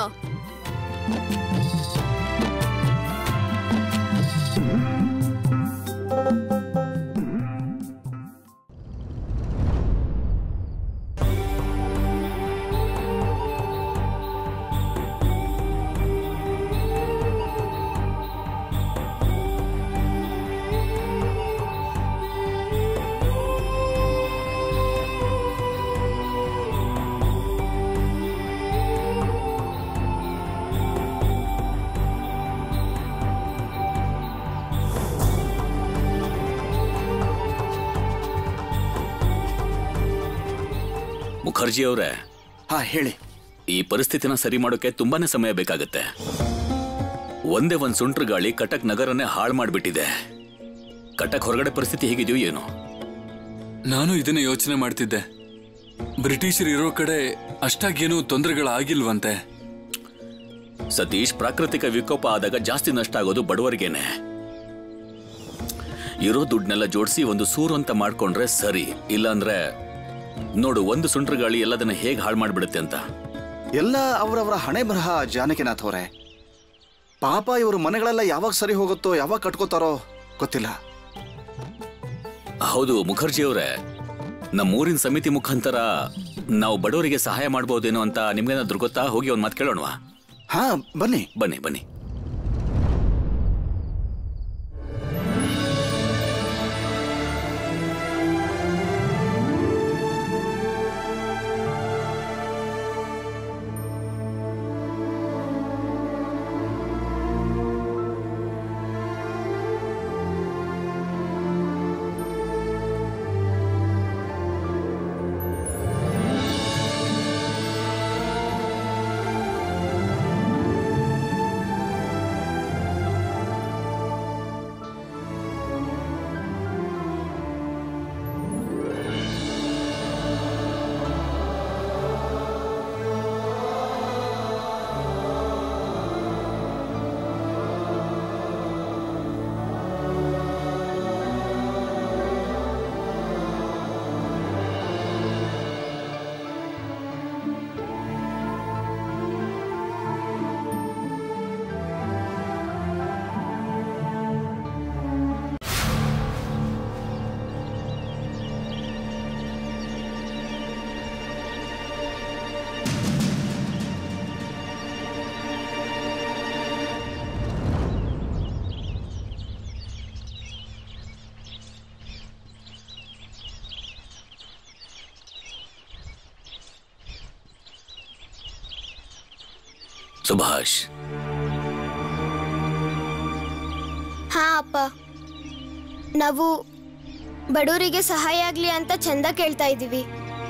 ಮುಖರ್ಜಿ ಅವರೇ
ಹಾ ಹೇಳಿ
ಈ ಪರಿಸ್ಥಿತಿನ ಸರಿ ಮಾಡೋಕೆ ತುಂಬಾನೇ ಸಮಯ ಬೇಕಾಗತ್ತೆ ಒಂದೇ ಒಂದ್ ಸುಂಟ್ರ ಗಾಳಿ ಕಟಕ್ ನಗರನ್ನೇ ಹಾಳು ಮಾಡ್ಬಿಟ್ಟಿದೆ ಕಟಕ್ ಹೊರಗಡೆ ಪರಿಸ್ಥಿತಿ ಹೇಗಿದೆಯೋ ಏನೋ
ನಾನು ಇದನ್ನ ಯೋಚನೆ ಮಾಡ್ತಿದ್ದೆ ಬ್ರಿಟಿಷರು ಇರೋ ಕಡೆ ಅಷ್ಟಾಗೇನು ತೊಂದರೆಗಳಾಗಿಲ್ವಂತೆ
ಸತೀಶ್ ಪ್ರಾಕೃತಿಕ ವಿಕೋಪ ಆದಾಗ ಜಾಸ್ತಿ ನಷ್ಟ ಆಗೋದು ಬಡವರಿಗೇನೆ ಇರೋ ದುಡ್ಡನ್ನೆಲ್ಲ ಜೋಡಿಸಿ ಒಂದು ಸೂರು ಅಂತ ಮಾಡ್ಕೊಂಡ್ರೆ ಸರಿ ಇಲ್ಲಾಂದ್ರೆ ನೋಡು ಒಂದು ಸುಂಟ್ರ ಗಾಳಿ ಎಲ್ಲದನ್ನ ಹೇಗೆ ಹಾಳು ಮಾಡ್ಬಿಡುತ್ತೆ ಅಂತ
ಎಲ್ಲ ಅವರವರ ಹಣೆ ಬರಹ ಜಾನಕಿನಾಥ್ ಅವರೇ ಪಾಪ ಇವ್ರ ಮನೆಗಳೆಲ್ಲ ಯಾವಾಗ ಸರಿ ಹೋಗುತ್ತೋ ಯಾವಾಗ ಕಟ್ಕೋತಾರೋ ಗೊತ್ತಿಲ್ಲ
ಹೌದು ಮುಖರ್ಜಿ ಅವರೇ ನಮ್ಮೂರಿನ ಸಮಿತಿ ಮುಖಾಂತರ ನಾವು ಬಡವರಿಗೆ ಸಹಾಯ ಮಾಡ್ಬೋದೇನೋ ಅಂತ ನಿಮ್ಗೇನಾದ್ರೂ ಗೊತ್ತಾ ಹೋಗಿ ಒಂದ್ ಮಾತು ಕೇಳೋಣವಾ
ಹಾ ಬನ್ನಿ
ಬನ್ನಿ ಬನ್ನಿ ಸುಭಾಷ್
ಹಾ ಅಪ್ಪ ನಾವು ಬಡವರಿಗೆ ಸಹಾಯ ಆಗ್ಲಿ ಅಂತ ಚಂದ ಕೇಳ್ತಾ ಇದ್ದೀವಿ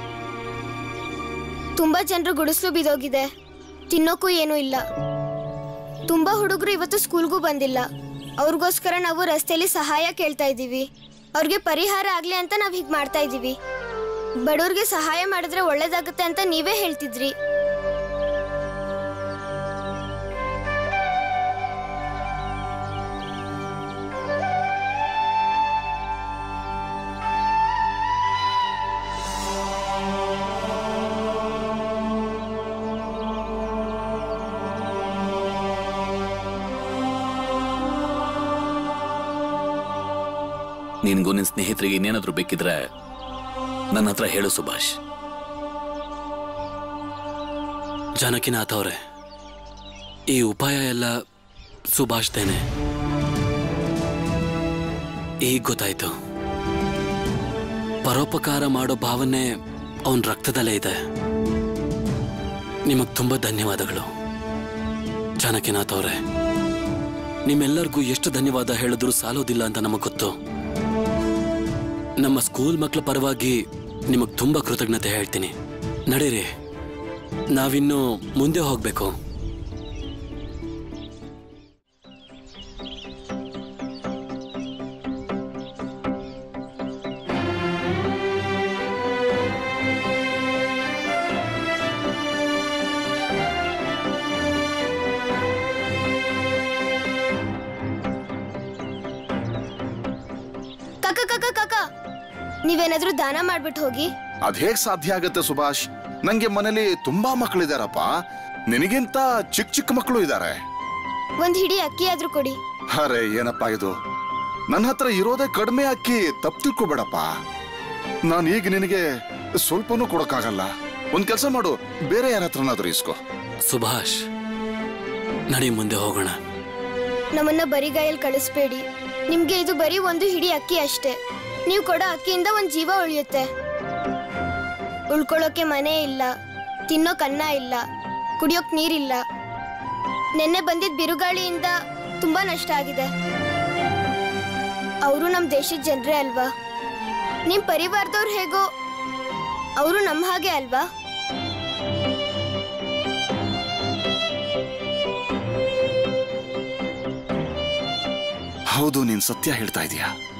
ತುಂಬಾ ಜನರು ಗುಡಿಸ್ಲು ಬಿದೋಗಿದೆ ತಿನ್ನೋಕ್ಕೂ ಏನೂ ಇಲ್ಲ ತುಂಬಾ ಹುಡುಗರು ಇವತ್ತು ಸ್ಕೂಲ್ಗೂ ಬಂದಿಲ್ಲ ಅವ್ರಿಗೋಸ್ಕರ ನಾವು ರಸ್ತೆಯಲ್ಲಿ ಸಹಾಯ ಕೇಳ್ತಾ ಇದ್ದೀವಿ ಅವ್ರಿಗೆ ಪರಿಹಾರ ಆಗ್ಲಿ ಅಂತ ನಾವು ಹೀಗೆ ಮಾಡ್ತಾ ಇದ್ದೀವಿ ಬಡವ್ರಿಗೆ ಸಹಾಯ ಮಾಡಿದ್ರೆ ಒಳ್ಳೇದಾಗುತ್ತೆ ಅಂತ ನೀವೇ ಹೇಳ್ತಿದ್ರಿ
ನಿನ್ಗೂ ನಿನ್ ಸ್ನೇಹಿತರಿಗೆ ಇನ್ನೇನಾದ್ರೂ ಬೇಕಿದ್ರೆ ನನ್ನ ಹತ್ರ ಹೇಳು ಸುಭಾಷ್
ಜಾನಕಿನಾಥ್ ಅವರೇ ಈ ಉಪಾಯ ಎಲ್ಲ ಸುಭಾಷ್ದೇನೆ ಈಗ ಗೊತ್ತಾಯ್ತು ಪರೋಪಕಾರ ಮಾಡೋ ಭಾವನೆ ಅವನ ರಕ್ತದಲ್ಲೇ ಇದೆ ನಿಮಗ್ ತುಂಬಾ ಧನ್ಯವಾದಗಳು ಜಾನಕಿನಾಥ್ ಅವರೇ ನಿಮ್ಮೆಲ್ಲರಿಗೂ ಎಷ್ಟು ಧನ್ಯವಾದ ಹೇಳಿದ್ರು ಸಾಲೋದಿಲ್ಲ ಅಂತ ನಮಗ್ ಗೊತ್ತು ನಮ್ಮ ಸ್ಕೂಲ್ ಮಕ್ಕಳ ಪರವಾಗಿ ನಿಮಗ್ ತುಂಬಾ ಕೃತಜ್ಞತೆ ಹೇಳ್ತೀನಿ ನಡೀರಿ ನಾವಿನ್ನು ಮುಂದೆ ಹೋಗ್ಬೇಕು
ಕಾಕ ಕಾಕ ಕಾಕ ನೀವೇನಾದ್ರೂ ದಾನ ಮಾಡ್ಬಿಟ್ಟು ಹೋಗಿ
ಅದ್ ಹೇಗ್ ಸಾಧ್ಯ ಆಗತ್ತೆ ಸುಭಾಷ್ ನಂಗೆ ಮನೇಲಿ ತುಂಬಾ ಮಕ್ಕಳಿದಾರಪ್ಪ ನಿನಗಿಂತ ಚಿಕ್ಕ ಚಿಕ್ಕ ಮಕ್ಕಳು ಇದ್ದಾರೆ
ಒಂದ್ ಹಿಡಿ ಅಕ್ಕಿ ಆದ್ರೂ ಕೊಡಿ
ಅರೆ ಏನಪ್ಪ ಇದು ನನ್ನ ಹತ್ರ ಇರೋದೇ ಕಡಿಮೆ ಅಕ್ಕಿ ತಪ್ಪು ತಿಳ್ಕೊಬೇಡಪ್ಪ ನಾನು ಈಗ ನಿನಗೆ ಸ್ವಲ್ಪನೂ ಕೊಡಕ್ಕಾಗಲ್ಲ ಒಂದ್ ಕೆಲಸ ಮಾಡು ಬೇರೆ ಯಾರ ಹತ್ರನಾದ್ರೂ ಇಸ್ಕೋ
ಸುಭಾಷ್ ನಡಿ ಮುಂದೆ ಹೋಗೋಣ
ನಮ್ಮನ್ನ ಬರಿಗಾಯಲ್ಲಿ ಕಳಿಸ್ಬೇಡಿ ನಿಮ್ಗೆ ಇದು ಬರೀ ಒಂದು ಹಿಡಿ ಅಕ್ಕಿ ಅಷ್ಟೇ ನೀವು ಕೊಡೋ ಅಕ್ಕಿಯಿಂದ ಒಂದ್ ಜೀವ ಉಳಿಯುತ್ತೆ ಉಳ್ಕೊಳ್ಳೋಕೆ ಮನೆ ಇಲ್ಲ ತಿನ್ನೋಕ್ ಅನ್ನ ಇಲ್ಲ ಕುಡಿಯೋಕ್ ನೀರಿಲ್ಲ ನೆನ್ನೆ ಬಂದಿದ್ ಬಿರುಗಾಳಿಯಿಂದ ತುಂಬಾ ನಷ್ಟ ಆಗಿದೆ ಅವರು ನಮ್ ದೇಶದ ಜನರೇ ಅಲ್ವಾ ನಿಮ್ ಪರಿವಾರದವ್ರು ಹೇಗೋ ಅವರು ನಮ್ಮ ಹಾಗೆ ಅಲ್ವಾ
ಹೌದು ನೀನ್ ಸತ್ಯ ಹೇಳ್ತಾ ಇದೀಯ